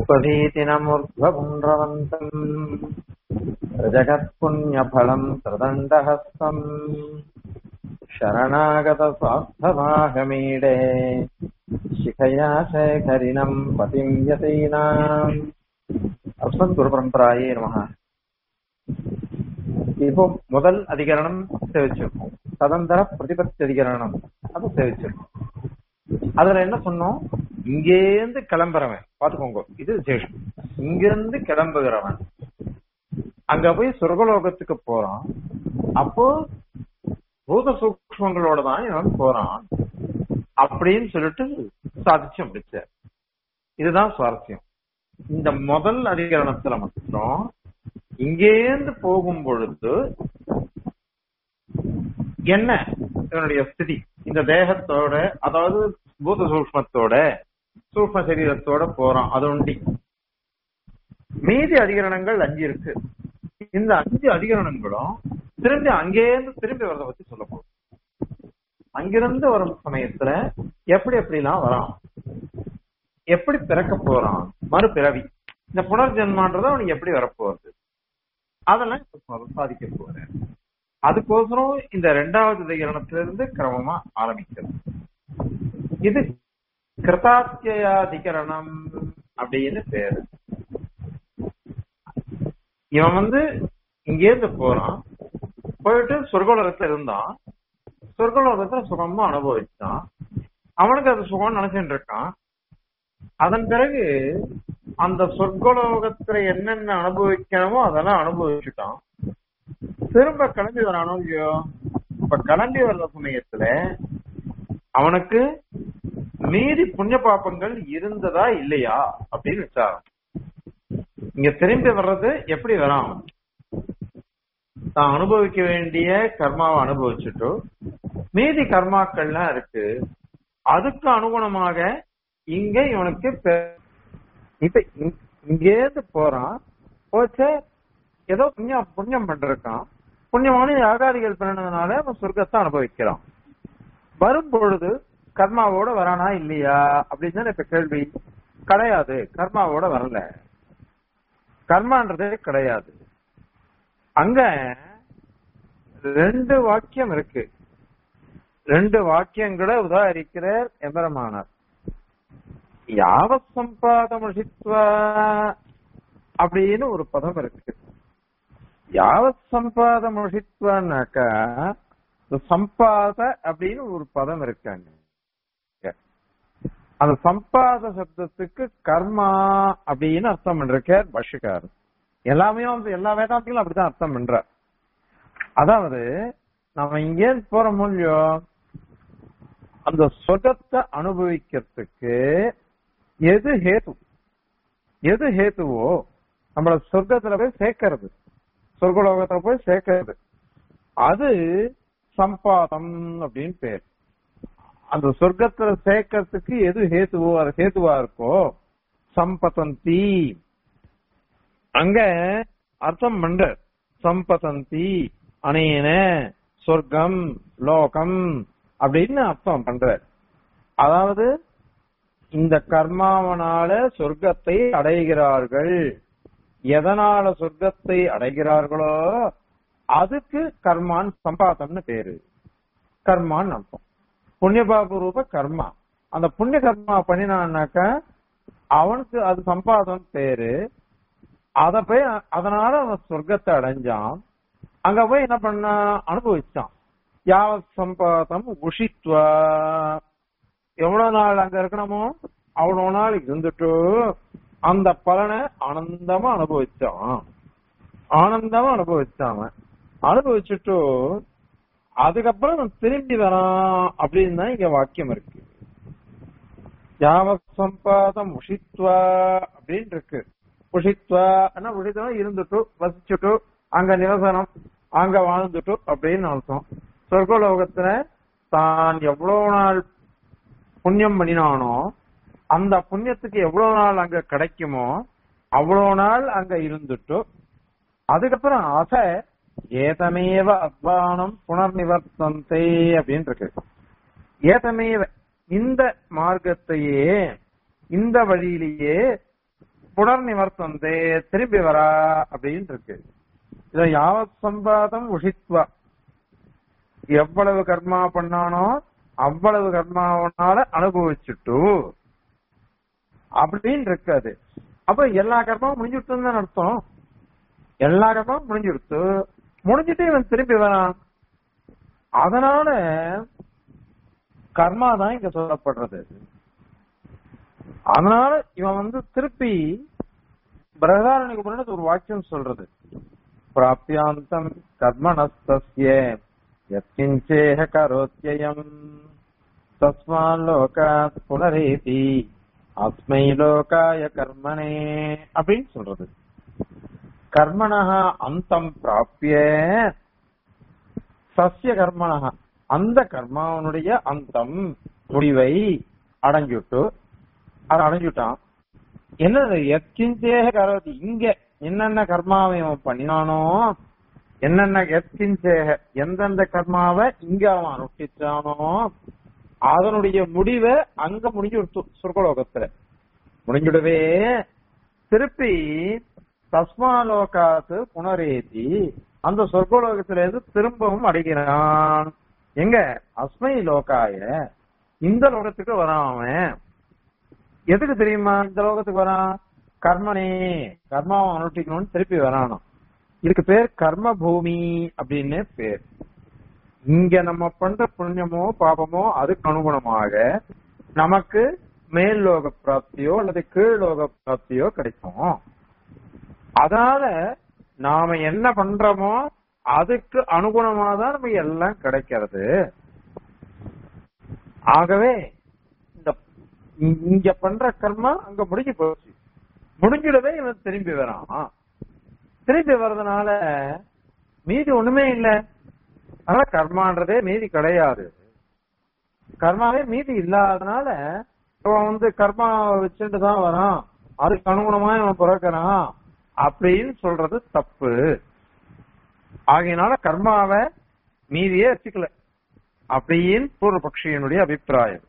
उपभीतिनमूर्ध्वपुण्ड्रवन्तम् जगत्पुण्यफलम् त्रिदण्डहस्तम् शरणागतस्वास्थमाहमीडे शिखया शेखरिणम् पतिम् यतीनाम् அஸ்மத் குரு பரம்பராயே நமக இப்போ முதல் அதிகரணம் சேவிச்சிருக்கோம் சதந்திர பிரதிபத்தி அதிகரணம் அதை சேவிச்சிருக்கோம் அதுல என்ன சொன்னோம் இங்கேருந்து கிளம்புறவன் பாத்துக்கோங்க இது விசேஷம் இங்கிருந்து கிளம்புகிறவன் அங்க போய் சொர்க்கலோகத்துக்கு போறான் அப்போ பூத சூக்மங்களோட தான் இவன் போறான் அப்படின்னு சொல்லிட்டு சாதிச்சு முடிச்சார் இதுதான் சுவாரஸ்யம் இந்த முதல் அதிகரணத்துல மட்டும் இங்கேருந்து போகும் பொழுது என்ன இவனுடைய ஸ்திதி இந்த தேகத்தோட அதாவது பூத சூக்மத்தோட சூக்ம சரீரத்தோட போறான் அது ஒண்டி மீதி அதிகரணங்கள் அஞ்சு இருக்கு இந்த அஞ்சு அதிகரணங்களும் திரும்பி அங்கேருந்து திரும்பி வரத பத்தி சொல்ல போகுது அங்கிருந்து வரும் சமயத்துல எப்படி எப்படிலாம் வரான் எப்படி பிறக்க போறான் மறுபிறவி இந்த புனர்ஜென்மான்றது அவனுக்கு எப்படி வரப்போகுது அதெல்லாம் இப்ப சாதிக்க போறேன் அதுக்கோசரம் இந்த ரெண்டாவது அதிகரணத்திலிருந்து கிரமமா ஆரம்பிக்கிறது இது கிருதாத்தியாதிகரணம் அப்படின்னு பேரு இவன் வந்து இங்கேருந்து போறான் போயிட்டு சொர்க்கோலகத்துல இருந்தான் சொர்க்கலோகத்துல சுகமா அனுபவிச்சான் அவனுக்கு அது சுகம் நினைச்சுட்டு இருக்கான் அதன் பிறகு அந்த சொர்க்கலோகத்துல என்னென்ன அனுபவிக்கணுமோ அதெல்லாம் அனுபவிச்சுட்டான் திரும்ப கிளம்பி வரானோ இல்லையோ இப்ப கிளம்பி வர்ற சமயத்துல அவனுக்கு மீதி புண்ணிய பாப்பங்கள் இருந்ததா இல்லையா அப்படின்னு விசாரம் இங்க திரும்பி வர்றது எப்படி வரான் தான் அனுபவிக்க வேண்டிய கர்மாவை அனுபவிச்சுட்டு மீதி கர்மாக்கள்லாம் இருக்கு அதுக்கு அனுகுணமாக இங்க இவனுக்கு இப்ப இங்கேருந்து போறான் போச்சு ஏதோ புண்ணியம் புண்ணியம் பண்றான் புண்ணியமான யாகாதிகள் பண்ணதுனால அவன் சொர்க்கத்தை அனுபவிக்கிறான் வரும் பொழுது கர்மாவோட வரானா இல்லையா அப்படின்னு இப்ப கேள்வி கிடையாது கர்மாவோட வரல கர்மான்றதே கிடையாது அங்க ரெண்டு வாக்கியம் இருக்கு ரெண்டு வாக்கியங்களை உதாரிக்கிறார் எம்பரமானார் யாவத் சம்பாதமுஷித்வா அப்படின்னு ஒரு பதம் இருக்கு யாவத் சம்பாதமுஷித்வான்னாக்கா சம்பாத அப்படின்னு ஒரு பதம் இருக்காங்க அந்த சம்பாத சப்தத்துக்கு கர்மா அப்படின்னு அர்த்தம் பண்றார் பஷிகார் எல்லாமே வந்து எல்லா வேதாந்திகளும் அப்படிதான் அர்த்தம் பண்ற அதாவது நம்ம இங்கே போற மூலியம் அந்த சொர்க்கத்தை அனுபவிக்கிறதுக்கு எது ஹேத்து எது ஹேத்துவோ நம்மள சொர்க்கத்துல போய் சேர்க்கறது சொர்க்கலோகத்துல போய் சேர்க்கறது அது சம்பாதம் அப்படின்னு பேர் அந்த சொர்க்கத்துல சேர்க்கறதுக்கு எது ஹேத்துவோ அது ஹேத்துவா இருக்கோ சம்பதந்தி அங்க அர்த்தம் பண்ற சம்பதந்தி அனேன சொர்க்கம் லோகம் அப்படின்னு அர்த்தம் பண்ற அதாவது இந்த கர்மாவனால சொர்க்கத்தை அடைகிறார்கள் எதனால சொர்க்கத்தை அடைகிறார்களோ அதுக்கு கர்மான் சம்பாதம்னு பேரு கர்மான்னு அர்த்தம் புண்ணியபாபு ரூப கர்மா அந்த புண்ணிய கர்மா பண்ணினான்னாக்க அவனுக்கு அது சம்பாதம் பேரு அத போய் அதனால அவன் சொர்க்கத்தை அடைஞ்சான் அங்க போய் என்ன பண்ண அனுபவிச்சான் யாவத் சம்பாதம் உஷித்வா எவ்வளவு நாள் அங்க இருக்கணுமோ அவ்வளவு நாள் இருந்துட்டு அந்த பலனை ஆனந்தமா அனுபவிச்சான் ஆனந்தமா அனுபவிச்சான் அனுபவிச்சுட்டு அதுக்கப்புறம் திரும்பி வரான் அப்படின்னு தான் இங்க வாக்கியம் இருக்கு யாவத் சம்பாதம் உஷித்வா அப்படின்னு இருக்கு உஷித்வா ஆனா உஷித்வா இருந்துட்டு வசிச்சுட்டு அங்க நிவசனம் அங்க வாழ்ந்துட்டு அப்படின்னு அர்த்தம் சொர்க்கலோகத்துல தான் எவ்வளவு நாள் புண்ணியம் பண்ணினானோ அந்த புண்ணியத்துக்கு எவ்வளவு நாள் அங்க கிடைக்குமோ அவ்வளவு நாள் அங்க இருந்துட்டு அதுக்கப்புறம் அச ஏதமேவ அத்வானம் புனர்நிவர்த்தந்தே அப்படின்னு இருக்கு ஏதமேவ இந்த மார்க்கத்தையே இந்த வழியிலேயே புனர் நிவர்த்தந்தே திரும்பி வரா அப்படின்னு இருக்கு இத யாவத் சம்பாதம் உஷித்வா எவ்வளவு கர்மா பண்ணானோ அவ்வளவு கர்மாவனால அனுபவிச்சுட்டு அப்படின்னு இருக்கு அது அப்ப எல்லா கர்மாவும் முடிஞ்சுட்டுன்னு தான் அர்த்தம் எல்லா கர்மாவும் முடிஞ்சுடுத்து முடிஞ்சிட்டு இவன் திரும்பி வரான் அதனால கர்மா தான் இங்க சொல்லப்படுறது அதனால இவன் வந்து திருப்பி பிரகதாரணிக்கு முன்னாடி ஒரு வாக்கியம் சொல்றது பிராப்தியாந்தம் கர்மணஸ்தஸ்ய யத்கிஞ்சேஹ கரோத்யயம் தஸ்மான் லோகாத் புனரேதி அஸ்மை லோகாய கர்மனே அப்படின்னு சொல்றது கர்மணः அந்தம் பிராப்பிய சசிய கர்மணः அந்த கர்மாவனுடைய அந்தம் முடிவை அடைஞ்சுட்டு அது அடைஞ்சுட்டான் என்னது எத்கிஞ்சேக கரோதி இங்க என்னென்ன கர்மாவை அவன் பண்ணினானோ என்னென்ன எத்கிஞ்சேக எந்தெந்த கர்மாவை இங்க அவன் அனுஷ்டிச்சானோ அதனுடைய முடிவை அங்க முடிஞ்சு சொர்க்கலோகத்துல முடிஞ்சுடவே திருப்பி தஸ்மாலோகாத்து புனரேதி அந்த சொர்க்கலோகத்தில இருந்து திரும்பவும் அடைகிறான் எங்க அஸ்மை லோகாய இந்த லோகத்துக்கு வரான் அவன் எதுக்கு தெரியுமா இந்த லோகத்துக்கு வரான் கர்மனே கர்மாவை அனுஷ்டிக்கணும்னு திருப்பி வரானாம் இதுக்கு பேர் கர்ம பூமி அப்படின்னு பேர் இங்க நம்ம பண்ற புண்ணியமோ பாபமோ அதுக்கு அனுகுணமாக நமக்கு மேல் லோக பிராப்தியோ அல்லது கீழ் லோக பிராப்தியோ கிடைக்கும் அதனால நாம என்ன பண்றோமோ அதுக்கு அனுகுணமா தான் நமக்கு எல்லாம் கிடைக்கிறது ஆகவே இந்த இங்க பண்ற கர்மா அங்க முடிஞ்சு போச்சு முடிஞ்சிடவே இவன் திரும்பி வரான் திரும்பி வர்றதுனால மீதி ஒண்ணுமே இல்ல அதனால கர்மான்றதே மீதி கிடையாது கர்மாவே மீதி இல்லாதனால இவன் வந்து கர்மா வச்சுட்டு தான் வரான் அதுக்கு அனுகுணமா இவன் பிறக்கிறான் அப்படின்னு சொல்றது தப்பு ஆகையினால கர்மாவை மீதியே வச்சுக்கல அப்படின்னு பூர்வபக்ஷியனுடைய அபிப்பிராயம்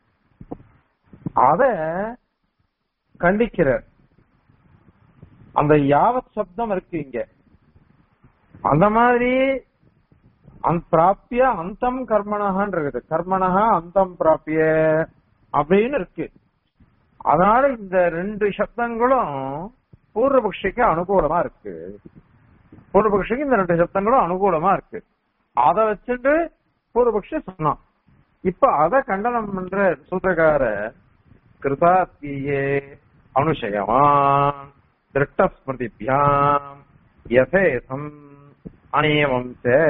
அத கண்டிக்கிறார் அந்த யாவத் சப்தம் இருக்கு இங்க அந்த மாதிரி அந்த பிராப்பிய அந்தம் கர்மனகான் இருக்குது கர்மனகா அந்தம் பிராப்பிய அப்படின்னு இருக்கு அதனால இந்த ரெண்டு சப்தங்களும் பூர்வபக்ஷிக்கு அனுகூலமா இருக்கு பூர்வபக்ஷிக்கு இந்த ரெண்டு சப்தங்களும் அனுகூலமா இருக்கு அத வச்சுட்டு பூர்வபக்ஷி சொன்னான் இப்ப அத கண்டனம் பண்ற சூத்திரக்கார கிருதாத்தியே அனுஷயவான் திருஷ்டஸ்மிருதிபியாம் யசேதம் அநேவம்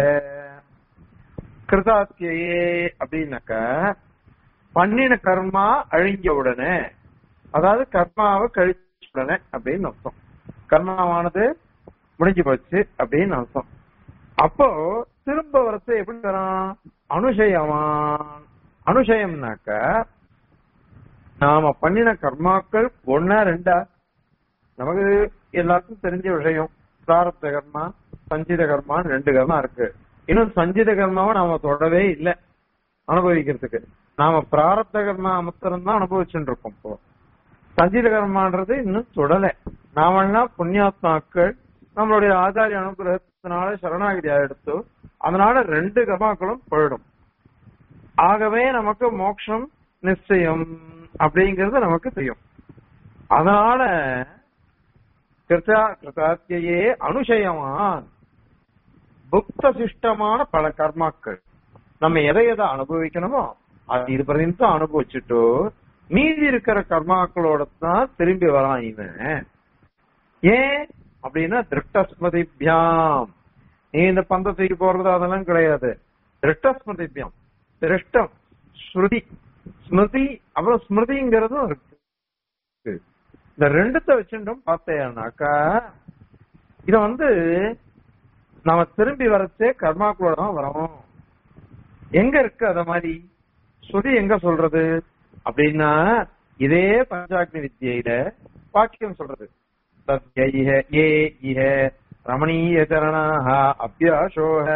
கிருதாத்தியே அப்படின்னாக்க பண்ணின கர்மா அழிஞ்ச உடனே அதாவது கர்மாவை கழிச்ச உடனே அப்படின்னு அர்த்தம் கர்மாவானது முடிஞ்சு போச்சு அப்படின்னு அர்த்தம் அப்போ திரும்ப வரத்து எப்படி தரான் அனுஷயமான் அனுஷயம்னாக்க நாம பண்ணின கர்மாக்கள் ஒன்னா ரெண்டா நமக்கு எல்லாருக்கும் தெரிஞ்ச விஷயம் பிராரப்த கர்மா சஞ்சித கர்மான்னு ரெண்டு கர்மா இருக்கு இன்னும் சஞ்சித கர்மாவை நாம தொடவே இல்லை அனுபவிக்கிறதுக்கு நாம பிராரப்த கர்மா மாத்திரம் தான் அனுபவிச்சுட்டு இருக்கோம் இப்போ சஞ்சித கர்மான்றது இன்னும் தொடல நாம புண்ணியாத்மாக்கள் நம்மளுடைய ஆச்சாரிய அனுகிரகத்தினால சரணாகிதியா எடுத்து அதனால ரெண்டு கர்மாக்களும் போயிடும் ஆகவே நமக்கு மோட்சம் நிச்சயம் அப்படிங்கிறது நமக்கு தெரியும் அதனால கிருத்தா கிருத்தாத்தியே அனுஷயமான் புக்த சிஷ்டமான பல கர்மாக்கள் நம்ம எதை எதை அனுபவிக்கணுமோ அது இது பர்யந்தம் அனுபவிச்சுட்டு மீதி இருக்கிற கர்மாக்களோட தான் திரும்பி வரான் இவன் ஏன் அப்படின்னா திருஷ்டஸ்மதிபியாம் நீ இந்த பந்தத்துக்கு போறது அதெல்லாம் கிடையாது திருஷ்டஸ்மதிபியாம் திருஷ்டம் ஸ்ருதி ஸ்மிருதி அப்புறம் ஸ்மிருதிங்கிறதும் இருக்கு இந்த ரெண்டுத்த வச்சுட்டோம் பார்த்தேன்னாக்கா இத வந்து நாம திரும்பி வரச்சே கர்மாக்களோட தான் வரோம் எங்க இருக்கு அத மாதிரி ஸ்ருதி எங்க சொல்றது அப்படின்னா இதே பஞ்சாக்னி வித்தியில வாக்கியம் சொல்றது தத்ய இஹ ஏ இஹ ரமணீய சரணாக அபியாசோக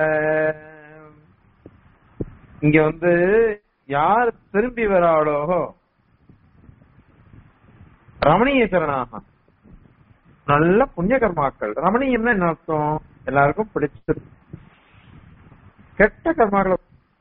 இங்க வந்து யார் திரும்பி வராளோ ரமணீய சரணாக நல்ல புண்ணிய கர்மாக்கள் ரமணீயம்னா என்ன அர்த்தம் எல்லாருக்கும் பிடிச்சது கெட்ட கர்மாக்களை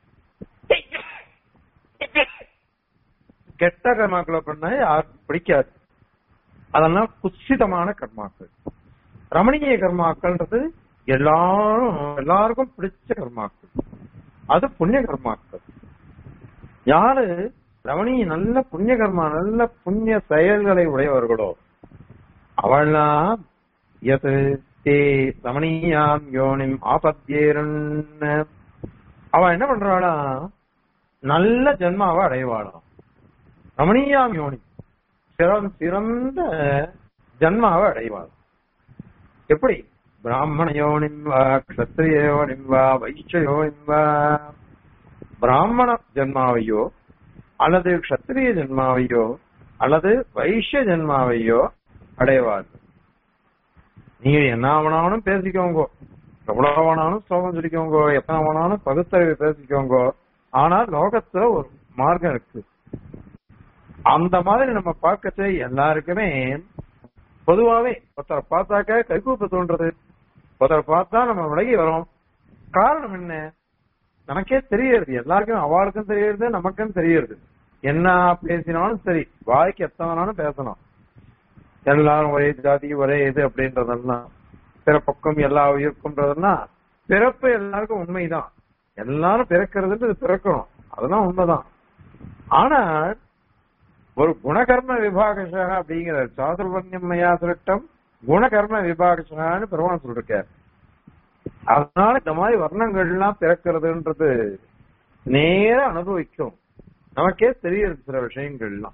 கெட்ட கர்மாக்களை பண்ண யாருக்கும் பிடிக்காது அதெல்லாம் குசிதமான கர்மாக்கள் ரமணீய கர்மாக்கள்ன்றது எல்லாரும் எல்லாருக்கும் பிடிச்ச கர்மாக்கள் அது புண்ணிய கர்மாக்கள் யாரு ரமணீய நல்ல புண்ணிய கர்மா நல்ல புண்ணிய செயல்களை உடையவர்களோ அவள்லாம் எது தே ரமணீயாம் யோனிம் ஆபத்தியேரன் அவ என்ன பண்றாளா நல்ல ஜென்மாவை அடைவாளாம் ரமணீயாம் யோனி சிறந்த சிறந்த ஜன்மாவை அடைவாள் எப்படி பிராமண யோனிம் வா கஷத்திரிய யோனிம் வா வைஷ்ய யோனிம் வா பிராமண ஜென்மாவையோ அல்லது கஷத்திரிய ஜென்மாவையோ அல்லது வைஷ்ய ஜென்மாவையோ அடைவார்கள் நீங்க என்ன வேணாலும் பேசிக்கோங்க எவ்வளவு வேணாலும் ஸ்லோகம் சொல்லிக்கோங்க எத்தனை வேணாலும் பகுத்தறிவு பேசிக்கோங்க ஆனால் லோகத்துல ஒரு மார்க்கம் இருக்கு அந்த மாதிரி நம்ம பார்க்கச்ச எல்லாருக்குமே பொதுவாவே ஒருத்தரை பார்த்தாக்க கைகூப்ப தோன்றது ஒருத்தரை பார்த்தா நம்ம விலகி வரோம் காரணம் என்ன நமக்கே தெரியுது எல்லாருக்கும் அவளுக்கும் தெரியுது நமக்கும் தெரியுது என்ன பேசினாலும் சரி வாய்க்கு எத்தனாலும் பேசணும் எல்லாரும் ஒரே ஜாதி ஒரே இது அப்படின்றதெல்லாம் பிறப்பக்கம் எல்லா உயிருக்கும்ன்றதெல்லாம் பிறப்பு எல்லாருக்கும் உண்மைதான் எல்லாரும் பிறக்கிறது பிறக்கணும் அதெல்லாம் உண்மைதான் ஆனால் ஒரு குணகர்ம விபாகசா அப்படிங்கிற சாதுர்வன்யமயா திருட்டம் குணகர்ம விபாகசான்னு பெருமாள் சொல்லிருக்கார் அதனால இந்த மாதிரி வர்ணங்கள்லாம் பிறக்கிறதுன்றது நேர அனுபவிக்கும் நமக்கே தெரியுது சில விஷயங்கள்லாம்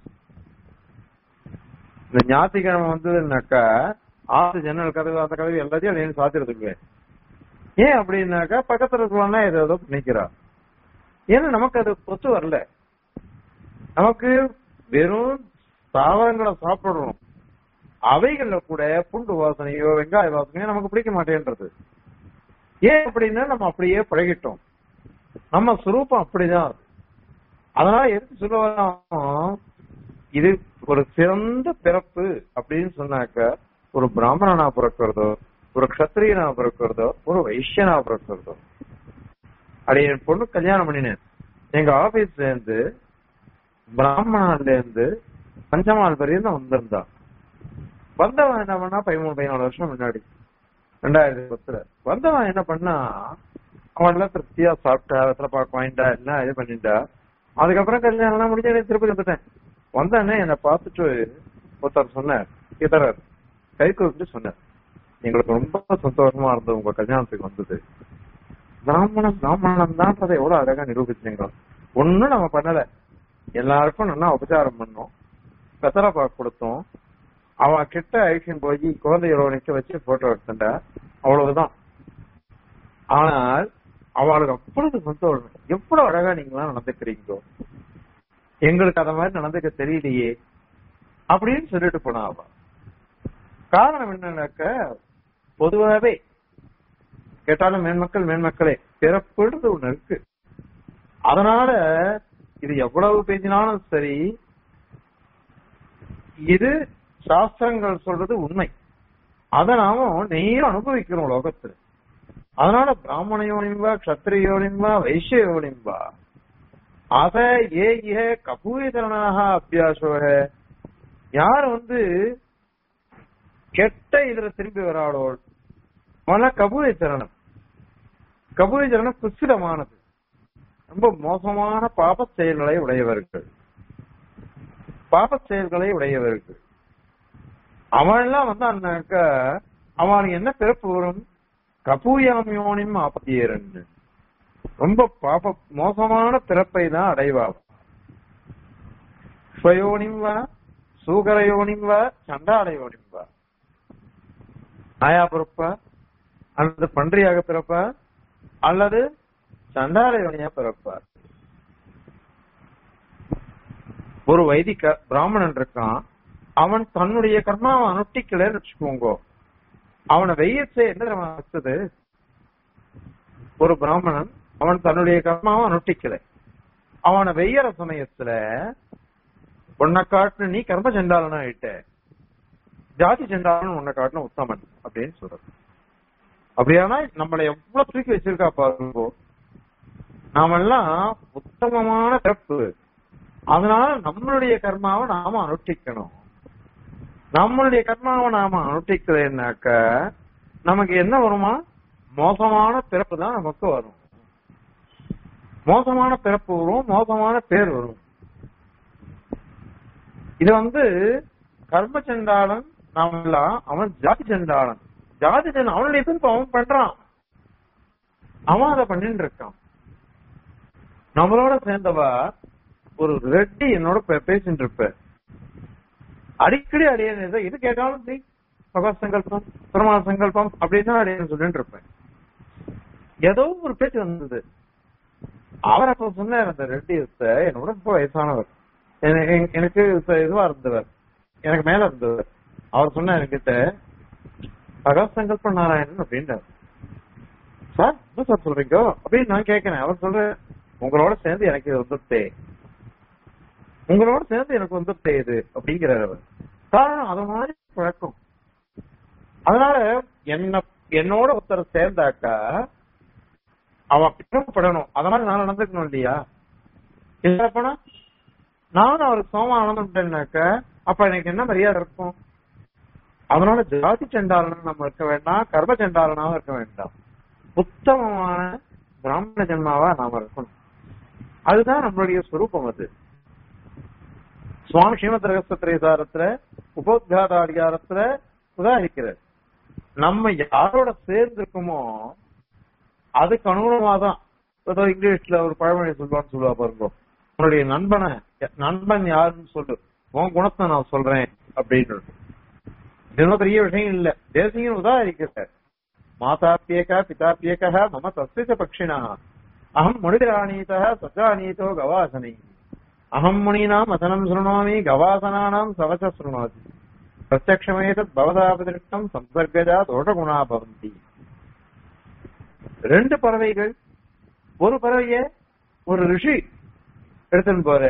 இந்த ஞாயிற்றுக்கிழமை வந்ததுன்னாக்கா ஆறு ஜன்னல் கதவு அந்த கதவு எல்லாத்தையும் அதையும் சாத்திரத்துக்கு ஏன் அப்படின்னாக்கா பக்கத்துல இருக்கிறவனா ஏதோ ஏதோ நிக்கிறா ஏன்னா நமக்கு அது ஒத்து வரல நமக்கு வெறும் தாவரங்களை சாப்பிடுறோம் அவைகள்ல கூட பூண்டு வாசனையோ வெங்காய வாசனையோ நமக்கு பிடிக்க மாட்டேன்றது ஏன் அப்படின்னா நம்ம அப்படியே பழகிட்டோம் நம்ம சுரூபம் அப்படிதான் அது. அதனால எதுக்கு சொல்ல வரோம், இது ஒரு சிறந்த பிறப்பு அப்படின்னு சொன்னாக்க ஒரு பிராமணனா பிறக்கிறதோ ஒரு கத்திரியனா பிறக்கிறதோ ஒரு வைஷ்யனா பிறக்கிறதோ அப்படி என் பொண்ணு கல்யாணம் பண்ணினேன் எங்க ஆபீஸ்ல இருந்து பிராமணால இருந்து பஞ்சமால் வரையும் வந்திருந்தா வந்தவன் என்ன பண்ணா பதிமூணு பதினாலு வருஷம் முன்னாடி ரெண்டாயிரத்தி பத்துல வந்தவன் என்ன பண்ணா அவன் எல்லாம் திருப்தியா சாப்பிட்டா வெத்தலை பாக்கு வாங்கிட்டா எல்லாம் இது பண்ணிட்டா அதுக்கப்புறம் கல்யாணம் எல்லாம் முடிஞ்சு எனக்கு திருப்பதி வந்துட்டேன் வந்தோடனே என்னை பார்த்துட்டு ஒருத்தர் சொன்னார் இதரர் கை கூப்பிட்டு சொன்னார் எங்களுக்கு ரொம்ப சந்தோஷமா இருந்தது உங்க கல்யாணத்துக்கு வந்தது பிராமணன் பிராமணன் தான்றதை எவ்வளவு அழகா நிரூபிச்சீங்க ஒண்ணும் நம்ம பண்ணல எல்லாருக்கும் நல்லா உபச்சாரம் பண்ணோம் வெத்தலை பாக்கு கொடுத்தோம் அவன் கிட்ட ஐஷன் போய் குழந்தையோட நிக்க வச்சு போட்டோ எடுத்துட்டா அவ்வளவுதான் ஆனால் அவளுக்கு அவ்வளவு சந்தோஷம் எவ்வளவு அழகா நீங்களாம் நடந்துக்கிறீங்களோ எங்களுக்கு அத மாதிரி நடந்துக்க தெரியலையே அப்படின்னு சொல்லிட்டு போனா அவ காரணம் என்னன்னாக்க பொதுவாகவே கேட்டாலும் மேன்மக்கள் மேன்மக்களே பிறப்புன்றது ஒண்ணு இருக்கு அதனால இது எவ்வளவு பேசினாலும் சரி இது சாஸ்திரங்கள் சொல்றது உண்மை அதை நாம நேரம் அனுபவிக்கிறோம் லோகத்துல அதனால பிராமணயோனிம்பா கத்திரியோனிம்பா வைஷ்யோனிம்பா அத ஏ ஏ கபூரிதரனாக அபியாசோக யார் வந்து கெட்ட இதுல திரும்பி வராளோ மன கபூரி சரணம் கபூரி சரணம் குசிதமானது ரொம்ப மோசமான பாப செயல்களை உடையவர்கள் பாப செயல்களை உடையவர்கள் அவன்லாம் வந்து அண்ணாக்க அவனுக்கு என்ன பிறப்பு வரும் கபூயாமியோனிம் ஆபத்தியரன் ரொம்ப பாப மோசமான பிறப்பை தான் அடைவா ஸ்வயோனிம் வா சூகரயோனிம் வா சண்டாலயோனிம் வா நாயா பிறப்பா அல்லது பன்றியாக பிறப்பா அல்லது சண்டாலயோனியா பிறப்பார் ஒரு வைதிக பிராமணன் இருக்கான் அவன் தன்னுடைய கர்மாவை அனுஷ்டிக்கலன்னு வச்சுக்கோங்க அவனை வெய்யச்ச என்ன தெரியுமா வச்சது ஒரு பிராமணன் அவன் தன்னுடைய கர்மாவை அனுஷ்டிக்கல அவனை வெய்யற சமயத்துல உன்னை காட்டு நீ கர்ம சண்டாளனா ஆயிட்ட ஜாதி சென்றாலும் உன்னை காட்டிலும் உத்தமன் அப்படின்னு சொல்றது அப்படியானா நம்மளை எவ்வளவு தூக்கி வச்சிருக்கா பாருங்க நாமெல்லாம் உத்தமமான பிறப்பு அதனால நம்மளுடைய கர்மாவை நாம அனுஷ்டிக்கணும் நம்மளுடைய கர்மாவை நாம அனுஷ்டிக்கிறதுனாக்க நமக்கு என்ன வருமா மோசமான பிறப்பு தான் நமக்கு வரும் மோசமான பிறப்பு வரும் மோசமான பேர் வரும் இது வந்து கர்ம செண்டாளன் நாம எல்லாம் அவன் ஜாதி செண்டாளன் ஜாதி செண்டாளன் அவனுடைய பின்பு அவன் பண்றான் அவன் அதை பண்ணிட்டு இருக்கான் நம்மளோட சேர்ந்தவ ஒரு ரெட்டி என்னோட பே- பேசிட்டு இருப்ப அடிக்கடி அடியன் இது கேட்டாலும் நீ பகவத் சங்கல்பம் பெருமாள் சங்கல்பம் அப்படின்னு தான் அடியன் சொல்லிட்டு இருப்பேன் ஏதோ ஒரு பேச்சு வந்தது அவர் அப்ப சொன்னார் அந்த ரெட்டி என்னோட ரொம்ப வயசானவர் என- என- எனக்கு இப்ப இதுவா இருந்தவர் எனக்கு மேல இருந்தவர் அவர் சொன்னார் என்கிட்ட பகவத் சங்கல்ப நாராயணன் அப்படின்றார் சார் என்ன சார் சொல்றீங்க அப்படின்னு நான் கேட்கிறேன் அவர் சொல்ற உங்களோட சேர்ந்து எனக்கு இது வந்துட்டே உங்களோட சேர்ந்து எனக்கு வந்துட்டே இது அப்படிங்கிறார் அவர் காரணம் அது மாதிரி பழக்கம் அதனால என்ன என்னோட ஒருத்தர் சேர்ந்தாக்கா அவன் பிறப்படணும் அத மாதிரி நான் நடந்துக்கணும் இல்லையா இல்ல போனா நானும் அவருக்கு சோமா ஆனந்தம்னாக்க அப்ப எனக்கு என்ன மரியாதை இருக்கும் அதனால ஜாதி செண்டாளனா நம்ம இருக்க வேண்டாம் கர்ம செண்டாளனாவும் இருக்க வேண்டாம் உத்தமமான பிராமண ஜென்மாவா நாம இருக்கணும் அதுதான் நம்மளுடைய சுரூபம் அது சுவாமி ஸ்ரீமத் ரகசியத்திரேசாரத்துல உபோத்காத அதிகாரத்துல உதாரிக்கிறார் நம்ம யாரோட சேர்ந்து இருக்கோமோ அதுக்கு அனுகுணமா தான் ஏதோ இங்கிலீஷ்ல ஒரு பழமொழி சொல்லுவான்னு சொல்லுவா பாருங்க உன்னுடைய நண்பனை நண்பன் யாருன்னு சொல்லு உன் குணத்தை நான் சொல்றேன் அப்படின்னு இது ஒன்றும் பெரிய விஷயம் இல்ல தேசியம் உதாரிக்கிறார் மாதாப்பியக பிதாப்பியக மம தஸ்ய பக்ஷிணா அகம் முனிராணீத சஜானீதோ கவாசனை அகம் முனீனாம் வசனம் சுருணோமி கவாசனானாம் சவச சுருணோதி பிரத்யக்ஷமேதத் பவதாபதிருஷ்டம் சம்பர்கஜா தோஷகுணா பவந்தி ரெண்டு பறவைகள் ஒரு பறவைய ஒரு ரிஷி எடுத்துன்னு போற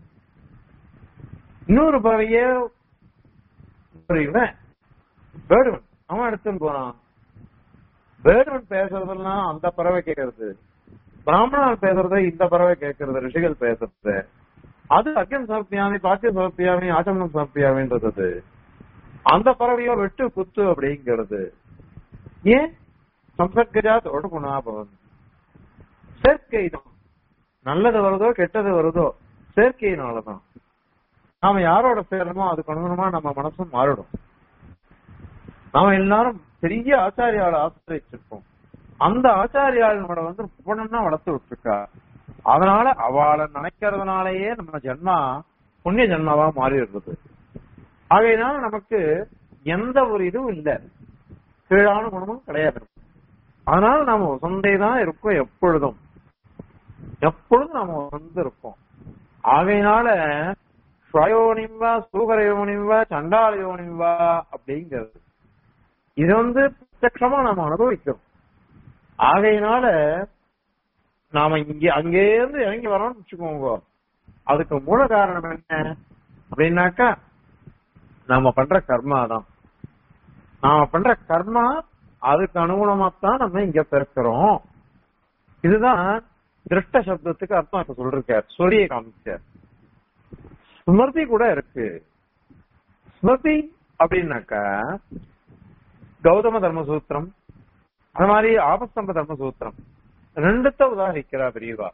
இன்னொரு பறவைய ஒரு இவன் பேர்டுவன் அவன் எடுத்துன்னு போறான் பேர்டுவன் பேசுறதெல்லாம் அந்த பறவை கேட்கறது பிராமணன் பேசுறத இந்த பறவை கேட்கறது ரிஷிகள் பேசுறது அது அக்கியம் சமர்ப்பியாமி பாக்கியம் சமர்ப்பியாமி ஆச்சமனம் சமர்ப்பியாமின்றது அந்த பறவையோ வெட்டு குத்து அப்படிங்கிறது ஏன் சம்பர்கஜா தோட குணாபவன் சேர்க்கை தான் நல்லது வருதோ கெட்டது வருதோ சேர்க்கையினாலதான் நாம யாரோட சேரணுமோ அதுக்கு அனுகுணமா நம்ம மனசும் மாறிடும் நாம எல்லாரும் பெரிய ஆச்சாரியால ஆசிரியச்சிருப்போம் அந்த ஆச்சாரியால் நம்மளை வந்து புவனம்னா வளர்த்து விட்டுருக்கா அதனால அவளை நினைக்கிறதுனாலயே நம்ம ஜென்மா புண்ணிய ஜென்மாவா மாறிடுறது ஆகையினால நமக்கு எந்த ஒரு இதுவும் இல்ல கீழான குணமும் கிடையாது அதனால நாம சொந்தே தான் இருக்கோம் எப்பொழுதும் எப்பொழுதும் நாம வந்து இருப்போம் ஆகையினால ஸ்வயோனிவா சூகரயோனிவா சண்டாலயோனிவா அப்படிங்கிறது இது வந்து பிரத்யமா நாம அனுபவிக்கிறோம் ஆகையினால நாம இங்க அங்கே இருந்து இறங்கி வரோம்னு வச்சுக்கோங்க அதுக்கு மூல காரணம் என்ன அப்படின்னாக்கா நாம பண்ற கர்மா தான் நாம பண்ற கர்மா அதுக்கு அனுகுணமா தான் நம்ம இங்க பிறக்கிறோம் இதுதான் திருஷ்ட சப்தத்துக்கு அர்த்தம் இப்ப சொல்றார் சொல்லிய காமிச்சார் ஸ்மிருதி கூட இருக்கு ஸ்மிருதி அப்படின்னாக்கா கௌதம தர்மசூத்திரம் அது மாதிரி ஆபஸ்தம்ப தர்மசூத்திரம் ரெண்டுத்த உதாரிக்கிறா பெரியவா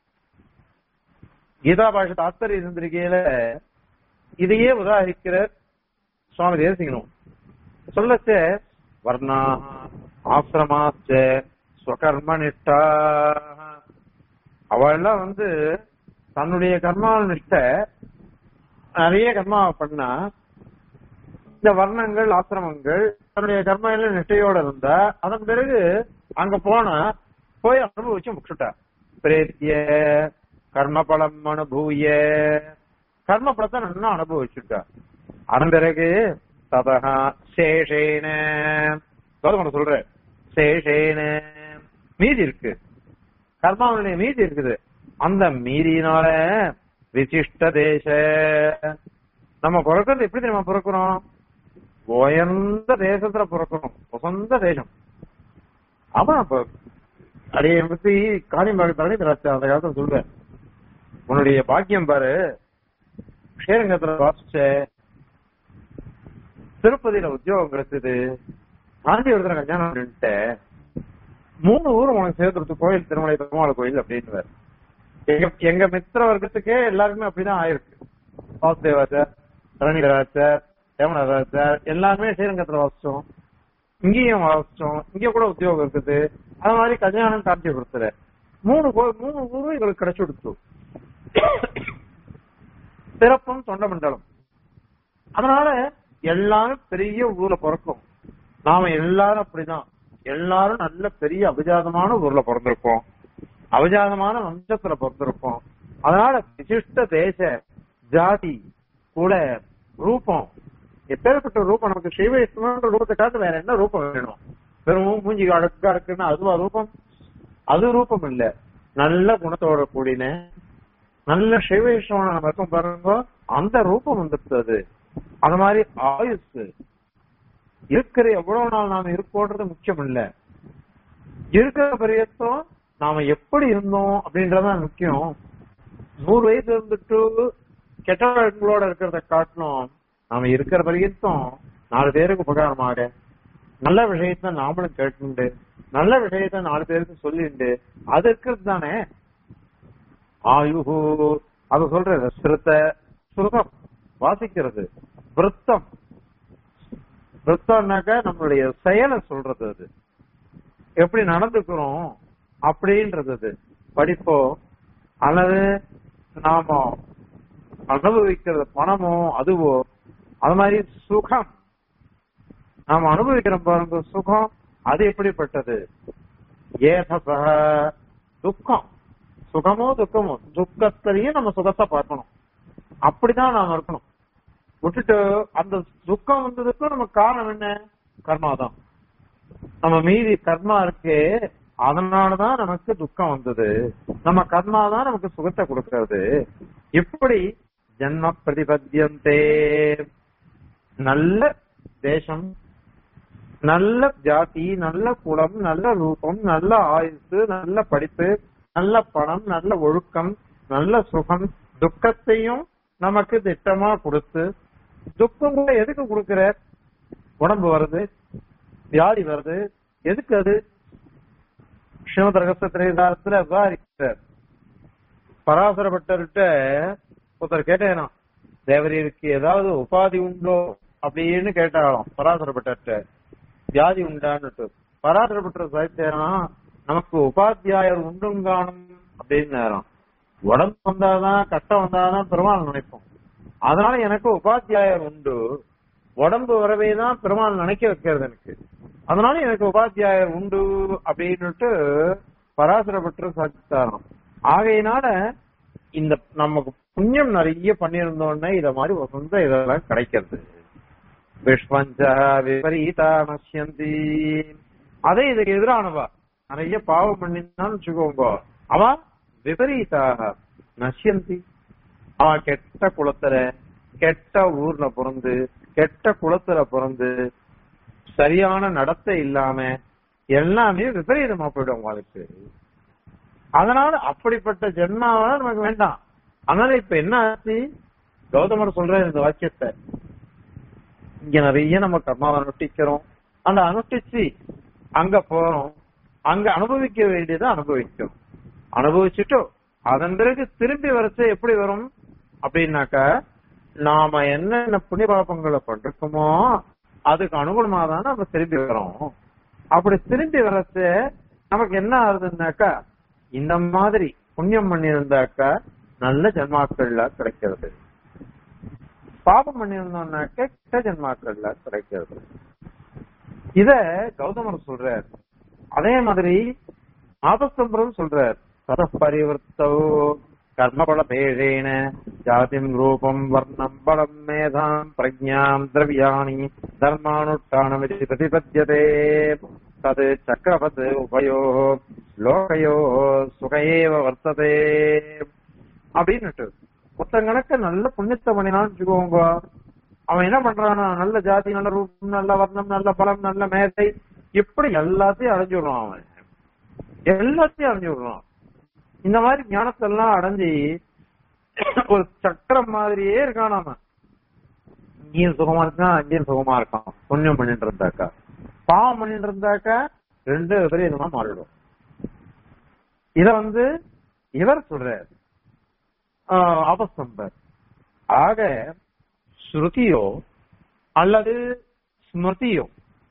கீதா பாஷ தாத்தர் இருந்திருக்கையில இதையே உதாரிக்கிற சுவாமி தேசிகனும் சொல்லச்ச வர்ணா ஆசிரமாச்ச ஸ்வகர்ம நிஷ்டா அவெல்லாம் வந்து தன்னுடைய கர்மாவில் நிஷ்ட நிறைய கர்மாவை பண்ணா இந்த வர்ணங்கள் ஆசிரமங்கள் தன்னுடைய கர்மையில நிஷ்டையோட இருந்தா அதன் பிறகு அங்க போனா போய் அனுபவிச்சு முக்கிட்டா பிரேத்திய கர்மபலம் அனுபூய கர்ம பலத்தை நல்லா அனுபவிச்சுட்டா அதன் பிறகு ததா சேஷேன கௌதம சொல்ற சேஷேன மீதி இருக்கு கர்மாவுடைய மீதி இருக்குது அந்த மீதியினால விசிஷ்ட தேச நம்ம பிறக்கிறது எப்படி நம்ம பிறக்கிறோம் உயர்ந்த தேசத்துல பிறக்கணும் உசந்த தேசம் அவன் அப்ப அடைய பத்தி காணிம்பாக்கத்தாலே திராட்சை அந்த காலத்துல சொல்றேன் உன்னுடைய பாக்கியம் பாரு ஸ்ரீரங்கத்துல வாசிச்ச திருப்பதியில உத்தியோகம் கிடைச்சது காஞ்சிபுரத்துல கல்யாணம் பண்ணிட்ட மூணு ஊர் உனக்கு சேர்த்துறது கோயில் திருமலை பெருமாள் கோயில் அப்படின்னு எங்க எங்க மித்திர வர்க்கத்துக்கே எல்லாருமே அப்படிதான் ஆயிருக்கு வாசுதேவாச்சார் ரணிகராச்சார் தேவனராச்சார் எல்லாருமே ஸ்ரீரங்கத்துல வாசிச்சோம் இங்கேயும் வாசிச்சோம் இங்க கூட உத்தியோகம் இருக்குது அது மாதிரி கல்யாணம் காஞ்சிபுரத்துல மூணு கோ- மூணு ஊரும் இவங்களுக்கு கிடைச்சு கொடுத்து சிறப்பும் தொண்ட மண்டலம் அதனால எல்லாரும் பெரிய ஊர்ல பிறக்கும் நாம எல்லாரும் அப்படிதான் எல்லாரும் நல்ல பெரிய அபிஜாதமான ஊர்ல பிறந்திருக்கோம் அபிஜாதமான வம்சத்துல பிறந்திருக்கோம் அதனால விசிஷ்ட தேச ஜாதி கூட ரூபம் எப்பேற்பட்ட ரூபம் நமக்கு சைவ இஸ்லாம்ன்ற ரூபத்தை காட்டு வேற என்ன ரூபம் வேணும் வெறும் மூஞ்சி அடக்கா இருக்குன்னா அதுவா ரூபம் அது ரூபம் இல்ல நல்ல குணத்தோட கூடின நல்ல சைவேஷமான நம்ம இருக்கோம் பாருங்க அந்த ரூபம் வந்துட்டு அது அந்த மாதிரி ஆயுசு இருக்கிற எவ்வளவு நாள் நாம இருக்கோன்றது முக்கியம் இல்ல இருக்கிற பரியத்தம் நாம எப்படி இருந்தோம் அப்படின்றதுதான் முக்கியம் நூறு வயசு இருந்துட்டு கெட்ட வழக்கங்களோட இருக்கிறத காட்டணும் நாம இருக்கிற பரியத்தம் நாலு பேருக்கு உபகாரமாக நல்ல விஷயத்த நாமளும் கேட்டுண்டு நல்ல விஷயத்த நாலு பேருக்கு சொல்லிண்டு அது இருக்கிறது தானே ஆயுகு அது சொல்றது சிறுத்த சுருகம் வாசிக்கிறது விருத்தம் விருத்தம்னாக்க நம்மளுடைய செயலை சொல்றது அது எப்படி நடந்துக்கிறோம் அப்படின்றது அது படிப்போ அல்லது நாம அனுபவிக்கிறது பணமோ அதுவோ அது மாதிரி சுகம் நாம அனுபவிக்கிற பாருங்க சுகம் அது எப்படிப்பட்டது ஏதச துக்கம் சுகமோ துக்கமோ துக்கத்திலையும் நம்ம சுகத்தை பார்க்கணும் அப்படிதான் நாம இருக்கணும் விட்டுட்டு அந்த துக்கம் வந்ததுக்கும் நம்ம காரணம் என்ன கர்மா தான் நம்ம மீதி கர்மா இருக்கு அதனாலதான் நமக்கு துக்கம் வந்தது நம்ம கர்மா தான் நமக்கு சுகத்தை கொடுக்கிறது இப்படி ஜன்ம பிரதிபத்தியந்தே நல்ல தேசம் நல்ல ஜாதி நல்ல குலம் நல்ல ரூபம் நல்ல ஆயுசு நல்ல படிப்பு நல்ல பணம் நல்ல ஒழுக்கம் நல்ல சுகம் துக்கத்தையும் நமக்கு திட்டமா கொடுத்து துக்கம் கூட எதுக்கு கொடுக்கிற உடம்பு வருது வியாதி வருது எதுக்கு அது ஸ்ரீமத் ரகசிய திரைதாரத்துல விவாதிக்கிறார் பராசர பட்டர்கிட்ட ஒருத்தர் கேட்டேனா தேவரீருக்கு ஏதாவது உபாதி உண்டோ அப்படின்னு கேட்டாலும் பராசர பட்டர்கிட்ட வியாதி உண்டான்னுட்டு பராசர பட்டர் சாய்த்தேனா நமக்கு உபாத்தியாயர் உண்டுங்காணும் அப்படின்னு நேரம் உடம்பு வந்தாதான் கஷ்டம் வந்தாதான் பெருமாள் நினைப்போம் அதனால எனக்கு உபாத்தியாயர் உண்டு உடம்பு வரவே தான் பெருமாள் நினைக்க வைக்கிறது எனக்கு அதனால எனக்கு உபாத்தியாயர் உண்டு அப்படின்னுட்டு பராசரப்பட்டு சாதித்தாராம் ஆகையினால இந்த நமக்கு புண்ணியம் நிறைய பண்ணியிருந்தோன்னே இத மாதிரி வசந்த இதெல்லாம் கிடைக்கிறது விஸ்வஞ்ச விபரீதா நஷ்யந்தி அதே இதுக்கு எதிரானவா நிறைய பாவம் பண்ணிருந்தான்னு வச்சுக்கோங்க அவ விபரீதாக நஷ்யந்தி அவ கெட்ட குளத்துல கெட்ட ஊர்ல பிறந்து கெட்ட குளத்துல பிறந்து சரியான நடத்தை இல்லாம எல்லாமே விபரீதமா போயிடும் உங்களுக்கு அதனால அப்படிப்பட்ட ஜென்மாவா நமக்கு வேண்டாம் அதனால இப்ப என்ன ஆச்சு கௌதமர் சொல்ற இந்த வாக்கியத்தை இங்க நிறைய நம்ம கர்மாவை அனுஷ்டிக்கிறோம் அந்த அனுஷ்டிச்சு அங்க போறோம் அங்க அனுபவிக்க வேண்டியதை அனுபவிக்கும் அனுபவிச்சுட்டு அதன் பிறகு திரும்பி வரச்சு எப்படி வரும் அப்படின்னாக்க நாம என்னென்ன புண்ணிய பாபங்களை பண்றோமோ அதுக்கு அனுகுணமா தான் நம்ம திரும்பி வரோம் அப்படி திரும்பி வரச்சு நமக்கு என்ன ஆகுதுன்னாக்கா இந்த மாதிரி புண்ணியம் பண்ணியிருந்தாக்கா நல்ல ஜென்மாக்கள்ல கிடைக்கிறது பாபம் பண்ணியிருந்தோம்னாக்க கெட்ட ஜென்மாக்கள்ல கிடைக்கிறது இத கௌதமர் சொல்றார் அதே மாதிரி ஆபஸ்தம்பரம் சொல்றார் தத பரிவர்த்தோ கர்மபல பேழேன ஜாதிம் ரூபம் வர்ணம் பலம் மேதாம் பிரஜாம் திரவியாணி தர்மானுஷ்டானமிதி பிரதிபத்தியதே தது சக்கரபத் உபயோ லோகையோ சுகையேவ வர்த்ததே அப்படின்னுட்டு ஒருத்தன் கணக்க நல்ல புண்ணியத்தை பண்ணினான்னு வச்சுக்கோங்க அவன் என்ன பண்றானா நல்ல ஜாதி நல்ல ரூபம் நல்ல வர்ணம் நல்ல பலம் நல்ல மேதை இப்படி எல்லாத்தையும் அடைஞ்சு விடுறான் அவன் எல்லாத்தையும் அடைஞ்சு விடுறான் இந்த மாதிரி ஞானத்தை எல்லாம் அடைஞ்சு ஒரு சக்கரம் மாதிரியே இருக்கான் அவன் இங்கேயும் சுகமா இருக்கான் அங்கேயும் சுகமா இருக்கான் புண்ணியம் பண்ணிட்டு இருந்தாக்கா பாவம் பண்ணிட்டு இருந்தாக்கா ரெண்டு விபரீதமா மாறிடும் இத வந்து இவர் சொல்றார் அவஸ்தம்பர் ஆக ஸ்ருதியோ அல்லது ஸ்மிருதியோ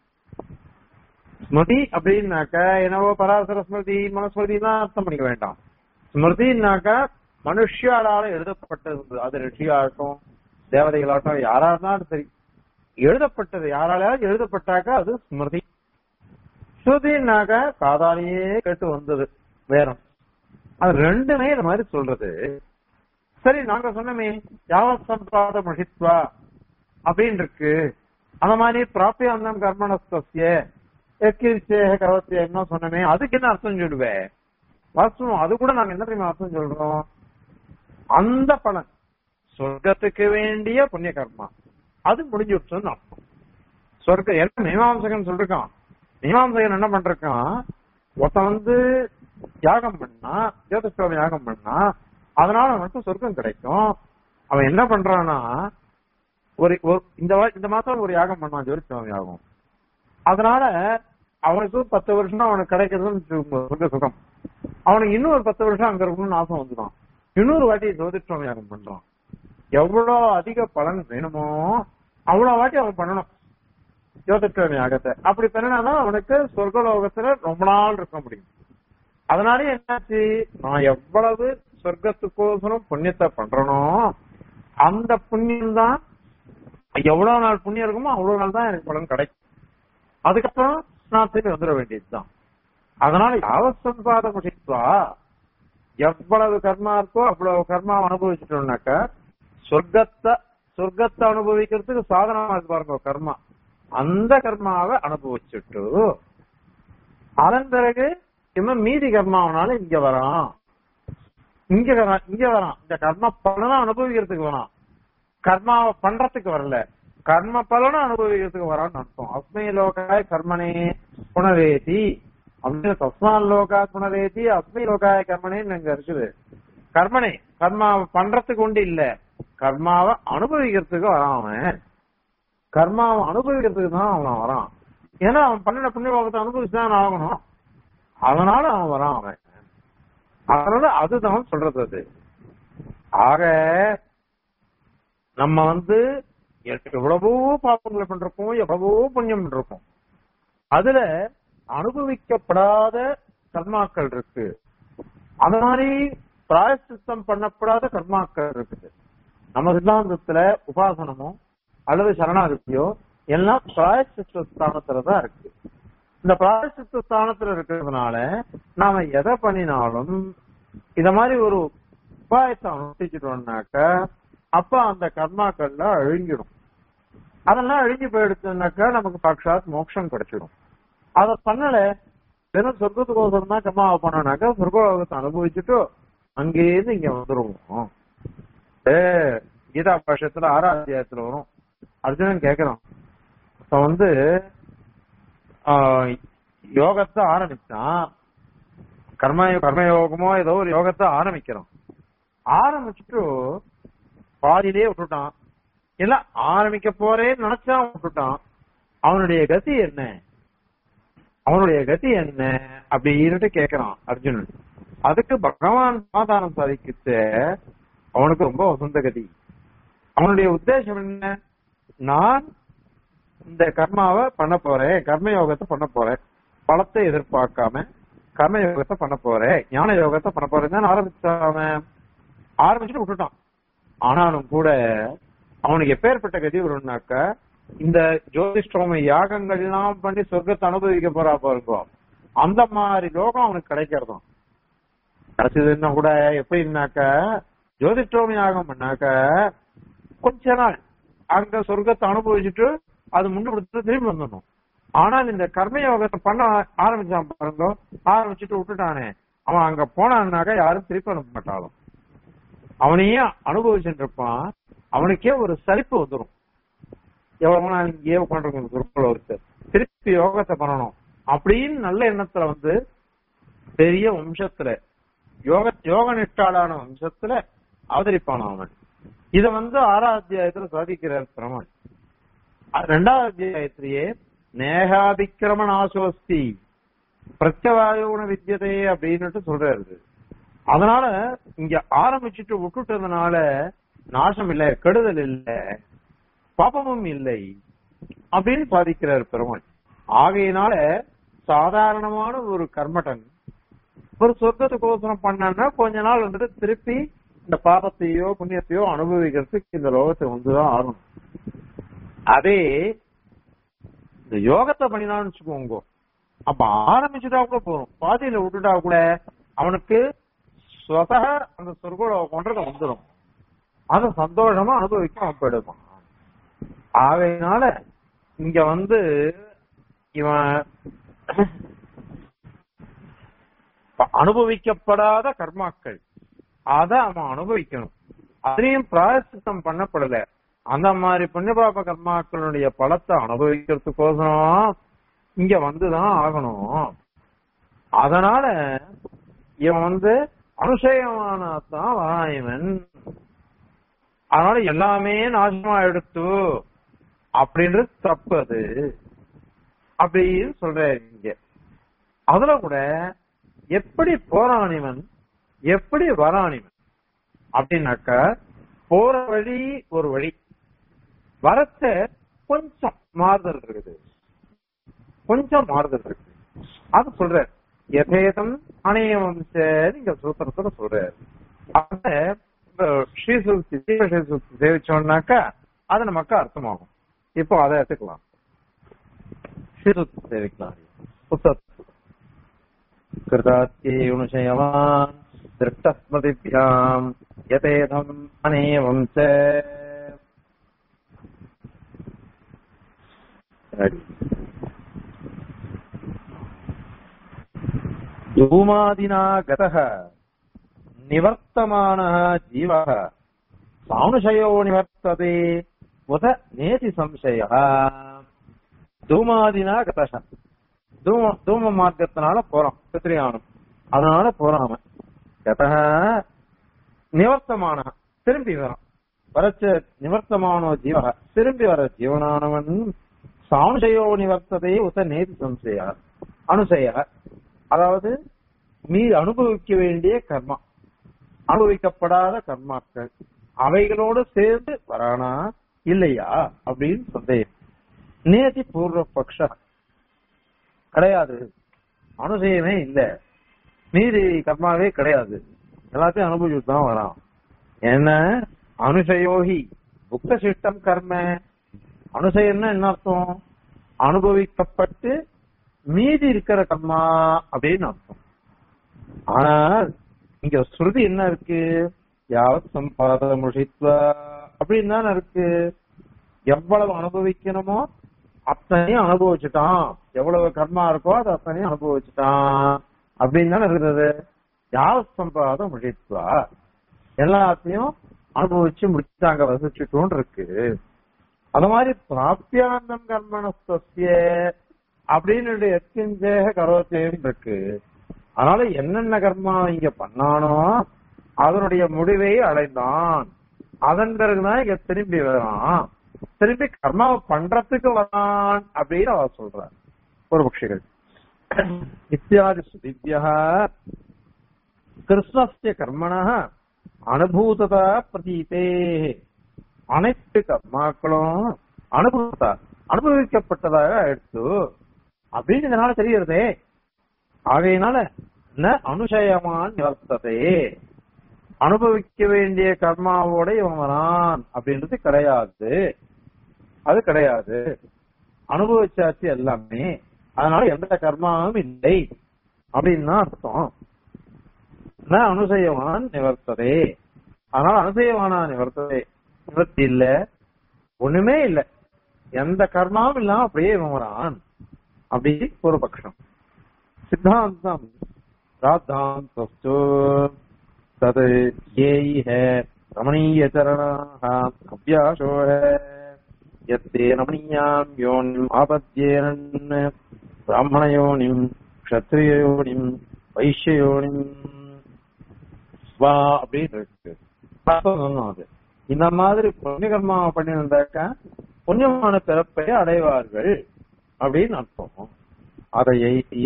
ஸ்மிருதி அப்படின்னாக்க என்னவோ பராசர ஸ்மிருதி மனஸ்மிருதி தான் அர்த்தம் பண்ணிக்க வேண்டாம் ஸ்மிருதினாக்கா மனுஷியாளால எழுதப்பட்டது அது ரிஷியாகட்டும் தேவதைகளாகட்டும் யாரா இருந்தாலும் சரி எழுதப்பட்டது யாராலையாவது எழுதப்பட்டாக்கா அது ஸ்மிருதி ஸ்ருதினாக்கா காதாலேயே கேட்டு வந்தது வேறம் அது ரெண்டுமே இந்த மாதிரி சொல்றது சரி நாங்க சொன்னமே யாவத் சம்பிராத மகித்வா அப்படின்னு இருக்கு அந்த மாதிரி பிராப்பியாந்தம் கர்மணஸ்திய எக்கிரிச்சேக கவத்திய என்ன சொன்னமே அதுக்கு என்ன அர்த்தம் சொல்லுவேன் வாஸ்தவம் அது கூட நாங்க என்ன தெரியுமா அர்த்தம் சொல்றோம் அந்த பலன் சொர்க்கத்துக்கு வேண்டிய புண்ணிய கர்மா அது முடிஞ்சுடுச்சுன்னு அர்த்தம் சொர்க்க என்ன மீமாம்சகன் சொல்லிருக்கான் மீமாம்சகன் என்ன பண்றான் ஒருத்தன் வந்து யாகம் பண்ணா ஜோதிஷ்டோம யாகம் பண்ணா அதனால அவனுக்கு சொர்க்கம் கிடைக்கும் அவன் என்ன பண்றான்னா ஒரு ஒரு- இந்த வா- இந்த மாசம் ஒரு யாகம் பண்ணான் ஜோதிஷ்டோம யாகம் அதனால அவனுக்கு பத்து வருஷம் அவனுக்கு கிடைக்கிறதுன்னு வச்சுக்கோங்க, சொர்க்க சுகம் அவனுக்கு இன்னும் ஒரு பத்து வருஷம் அங்க இருக்கணும்னு ஆசை வந்துடும் இன்னொரு வாட்டி ஜோதிஷ்டோம யாகம் பண்றான் எவ்வளவு அதிக பலன் வேணுமோ அவ்வளவு வாட்டி அவன் பண்ணணும் ஜோதிஷ்டோம யாகத்தை அப்படி பண்ணினாதான் அவனுக்கு சொர்க்கலோகத்துல ரொம்ப நாள் இருக்க முடியும் அதனாலே என்னாச்சு நான் எவ்வளவு சொர்க்கத்துக்கோசரம் புண்ணியத்தை பண்றனோ அந்த புண்ணியம் தான் எவ்வளவு நாள் புண்ணியம் இருக்குமோ அவ்வளவு நாள் தான் எனக்கு பலன் கிடைக்கும் அதுக்கப்புறம் நான் திரும்பி வந்துட வேண்டியதுதான் அதனால யாவசம்பாத முடிப்பா எவ்வளவு கர்மா இருக்கோ அவ்வளவு கர்மா அனுபவிச்சுட்டோம்னாக்கா சொர்க்கத்தை சொர்க்கத்தை அனுபவிக்கிறதுக்கு சாதனமா இருக்கு பாருங்க கர்மா அந்த கர்மாவை அனுபவிச்சுட்டு அதன் பிறகு இவன் மீதி கர்மாவனால இங்க வரான் இங்க வரான் இங்க வரான் இந்த கர்ம பலனை அனுபவிக்கிறதுக்கு வரான் கர்மாவை பண்றதுக்கு வரல கர்ம பலனை அனுபவிக்கிறதுக்கு வரான்னு அர்த்தம் அஸ்மை லோகாய கர்மனே புனரேதி அப்படின்னு தஸ்மான் லோகா புனரேதி அஸ்மை லோகாய கர்மனேன்னு இங்க இருக்குது கர்மனே கர்மாவை பண்றதுக்கு உண்டு இல்ல கர்மாவை அனுபவிக்கிறதுக்கு வரான் அவன் கர்மாவை அனுபவிக்கிறதுக்கு தான் அவன் வரான் ஏன்னா அவன் பண்ணின புண்ணிய பாவத்தை அனுபவிச்சுதான் ஆகணும் அதனால அவன் வரான் அவன் அதனால அதுதான் சொல்றது அது ஆக நம்ம வந்து எவ்வளவோ பாவங்களை பண்றோம் எவ்வளவோ புண்ணியம் பண்றோம் அதுல அனுபவிக்கப்படாத கர்மாக்கள் இருக்கு அந்த மாதிரி பிராயசித்தம் பண்ணப்படாத கர்மாக்கள் இருக்குது நம்ம சித்தாந்தத்துல உபாசனமோ அல்லது சரணாகதியோ எல்லாம் பிராயசித்த ஸ்தானத்துல தான் இருக்கு இந்த பிராயசித்த ஸ்தானத்துல இருக்கிறதுனால நாம எதை பண்ணினாலும் இத மாதிரி ஒரு உபாயத்தை அனுஷ்டிச்சிட்டோம்னாக்க அப்ப அந்த கர்மாக்கள்ல அழிஞ்சிடும் அதெல்லாம் அழிஞ்சு போயிடுச்சுனாக்கா நமக்கு சாட்சாத் மோட்சம் கிடைச்சிடும் அத பண்ணல வெறும் சொர்க்கத்துக்கோசரம் தான் கர்மாவை பண்ணோம்னாக்கா சொர்க்கலோகத்தை அனுபவிச்சுட்டு அங்கேயிருந்து இங்க வந்துருவோம் ஏ, கீதா பாஷத்துல ஆறாம் அத்தியாயத்துல வரும் அர்ஜுனன் கேக்குறான் இப்ப வந்து ஆஹ், யோகத்தை ஆரம்பிச்சான் கர்ம கர்மயோகமோ ஏதோ ஒரு யோகத்தை ஆரம்பிக்கிறான் ஆரம்பிச்சுட்டு பாதியிலே விட்டுட்டான் இல்ல ஆரம்பிக்க போறேன்னு நினைச்சா விட்டுட்டான் அவனுடைய கதி என்ன அவனுடைய கதி என்ன அப்படின்னு கேக்குறான் அர்ஜுனன் அதுக்கு பகவான் சமாதானம் சாதிக்கிட்டு அவனுக்கு ரொம்ப வசந்த கதி அவனுடைய உத்தேசம் என்ன நான் இந்த கர்மாவை பண்ண போறேன் கர்ம யோகத்தை பண்ண போறேன் பலத்தை எதிர்பார்க்காம கர்ம யோகத்தை பண்ண போறேன் ஞான யோகத்தை பண்ண போறேன் ஆரம்பிச்சான் அவன் ஆரம்பிச்சுட்டு விட்டுட்டான் ஆனாலும் கூட அவனுக்கு எப்பேற்பட்ட கதி வரும்னாக்க இந்த ஜோதிஷ்டோம யாகங்கள் எல்லாம் பண்ணி சொர்க்கத்தை அனுபவிக்க போறா பாருங்க அந்த மாதிரி லோகம் அவனுக்கு கிடைக்கிறதாம் கிடைச்சதுன்னா கூட எப்படின்னாக்க ஜோதிஷ்டோம யாகம் பண்ணாக்க கொஞ்ச நாள் அங்க சொர்க்கத்தை அனுபவிச்சுட்டு அது முன்னு கொடுத்து திரும்பி வந்துடணும் ஆனால் இந்த கர்மயோகத்தை பண்ண ஆரம்பிச்சான் பாருங்க ஆரம்பிச்சுட்டு விட்டுட்டானே அவன் அங்க போனான்னாக்க யாரும் திருப்பி அனுப்ப மாட்டாலும் அவனையே அனுபவிச்சுட்டு இருப்பான் அவனுக்கே ஒரு சலிப்பு வந்துடும் எவ்வளவு நாள் இங்கேயே உட்காந்துருக்கணும் சொற்கள் ஒருத்தர் திருப்பி யோகத்தை பண்ணணும் அப்படின்னு நல்ல எண்ணத்துல வந்து பெரிய வம்சத்துல யோக யோக நிஷ்டாளான வம்சத்துல அவதரிப்பான அவன் இத வந்து ஆறாம் அத்தியாயத்துல சாதிக்கிறார் பிரமன் அஹ் ரெண்டாவது அத்தியாயத்திலேயே நேகாதிக்கிரம நாசோஸ்தி பிரத்யவாயுன வித்தியதே அப்படின்னுட்டு சொல்றாரு அதனால இங்க ஆரம்பிச்சுட்டு விட்டுட்டதுனால நாசம் இல்ல கெடுதல் இல்ல பாபமும் இல்லை அப்படின்னு சாதிக்கிறார் பெருமாள் ஆகையினால சாதாரணமான ஒரு கர்மடன் ஒரு சொர்க்கத்துக்கோசரம் பண்ணா கொஞ்ச நாள் வந்துட்டு திருப்பி இந்த பாபத்தையோ புண்ணியத்தையோ அனுபவிக்கிறதுக்கு இந்த லோகத்தை வந்துதான் ஆகணும் அதே இந்த யோகத்தை பண்ணினான்னு வச்சுக்கோங்க அப்ப ஆரம்பிச்சுட்டா கூட போதும் பாதியில விட்டுட்டா கூட அவனுக்கு சொதக அந்த சொர்க்கோட கொண்டத வந்துடும் அத சந்தோஷமா அனுபவிக்க அவன் போயிடுவான் ஆகையினால இங்க வந்து இவன் அனுபவிக்கப்படாத கர்மாக்கள் அத அவன் அனுபவிக்கணும் அதையும் பிராயசித்தம் பண்ணப்படல அந்த மாதிரி புண்ணியபாப கர்மாக்களுடைய பலத்தை அனுபவிக்கிறதுக்கோசரம் இங்க வந்துதான் ஆகணும் அதனால இவன் வந்து அனுஷயமானதான் வரான் இவன் அதனால எல்லாமே நாசமா எடுத்து அப்படின்றது தப்பு அது அப்படின்னு சொல்றாரு இங்க அதுல கூட எப்படி போறான் இவன் எப்படி வரான் இவன் அப்படின்னாக்கா போற வழி ஒரு வழி வரத்த கொஞ்சம் மாறுதல் இருக்குது கொஞ்சம் மாறுதல் இருக்கு அது சொல்ற யதேதம் அநேவம்ச நீங்க சூத்திரத்துல சொல்றாரு அத ஸ்ரீசுக்தி ஸ்ரீசுக்தி சேவிச்சோம்னாக்கா அது நமக்கு அர்த்தமாகும் இப்போ அதை எடுத்துக்கலாம் ஸ்ரீசுக்தி சேவிக்கலாம் புத்தகத்து कृतात्येनुशयवान् दृष्टस्मृतिभ्याम् यतेदम् अनेवम् च यूमादिना गतः निवर्तमानः जीवः सानुशयो निवर्तते उत नेति संशयः धूमादिना गतः தூம தூம மார்க்கத்தினால போறான் பித்ரியானம் அதனால போறான் அவன் கதக நிவர்த்தமான திரும்பி வரான் வரச்ச நிவர்த்தமானோ ஜீவ திரும்பி வர ஜீவனானவன் சாம்சயோ நிவர்த்ததை உத்த நேதி சம்சய அனுசய அதாவது மீ அனுபவிக்க வேண்டிய கர்மா அனுபவிக்கப்படாத கர்மாக்கள் அவைகளோடு சேர்ந்து வரானா இல்லையா அப்படின்னு சந்தேகம் நேதி பூர்வ பக்ஷ கிடையாது அனுசயமே இல்ல மீதி கர்மாவே கிடையாது எல்லாத்தையும் அனுபவிச்சுட்டு தான் வரான் என்ன அனுசயோகி புக்க சிஷ்டம் கர்ம அனுசயம்னா என்ன அர்த்தம் அனுபவிக்கப்பட்டு மீதி இருக்கிற கர்மா அப்படின்னு அர்த்தம் ஆனால் இங்க ஸ்ருதி என்ன இருக்கு யாவத் சம்பாத முஷித்வா அப்படின்னு தானே இருக்கு எவ்வளவு அனுபவிக்கணுமோ அத்தனையும் அனுபவிச்சுட்டான் எவ்வளவு கர்மா இருக்கோ அது அத்தனையும் அனுபவிச்சுட்டான் அப்படின்னு தானே இருக்கிறது யாவ சம்பாதம் முழித்துவா எல்லாத்தையும் அனுபவிச்சு முடிச்சாங்க வசிச்சுட்டோம் இருக்கு அது மாதிரி பிராப்தியானந்தம் கர்மணஸ்திய அப்படின்னு எத்கிஞ்சேக கரோத்தேன்னு இருக்கு அதனால என்னென்ன கர்மா இங்க பண்ணானோ அதனுடைய முடிவை அடைந்தான் அதன் பிறகுதான் இங்க திரும்பி வரான் திரும்பி கர்மாவை பண்றதுக்கு வரான் அப்படின்னு அவ சொல்றார் ஒரு பட்சிகள் இத்தியாதி சுதிபியா கிருஷ்ணஸ்ய கர்மண அனுபூததா பிரதீதே அனைத்து கர்மாக்களும் அனுபவத்தா அனுபவிக்கப்பட்டதாக எடுத்து அப்படின்னு இதனால தெரிகிறதே ஆகையினால ந அனுஷயமான் நிவர்த்ததே அனுபவிக்க வேண்டிய கர்மாவோட இவன் வரான் அப்படின்றது கிடையாது அது கிடையாது அனுபவிச்சாச்சு எல்லாமே அதனால எந்த கர்மாவும் இல்லை அப்படின்னு தான் அர்த்தம் ந அனுசயவான் நிவர்த்ததே அதனால அனுசயவானா நிவர்த்ததே நிவர்த்தி இல்ல ஒண்ணுமே இல்ல எந்த கர்மாவும் இல்லாம அப்படியே இவன் வரான் அப்படி ஒரு பட்சம் சித்தாந்தம் ராத்தாந்தஸ்து तद ये ही है रमणीय चरण अभ्यासो है எத்தே ரமணியாம் யோனிம் ஆபத்யேரன் பிராமணயோனிம் க்ஷத்ரியயோனிம் வைஷ்யயோனிம் வா அப்படின்னு இருக்கு அர்த்தம் சொன்னோம் அது இந்த மாதிரி புண்ணிய கர்மாவை பண்ணியிருந்தாக்கா புண்ணியமான பிறப்பை அடைவார்கள் அப்படின்னு அர்த்தம் அதை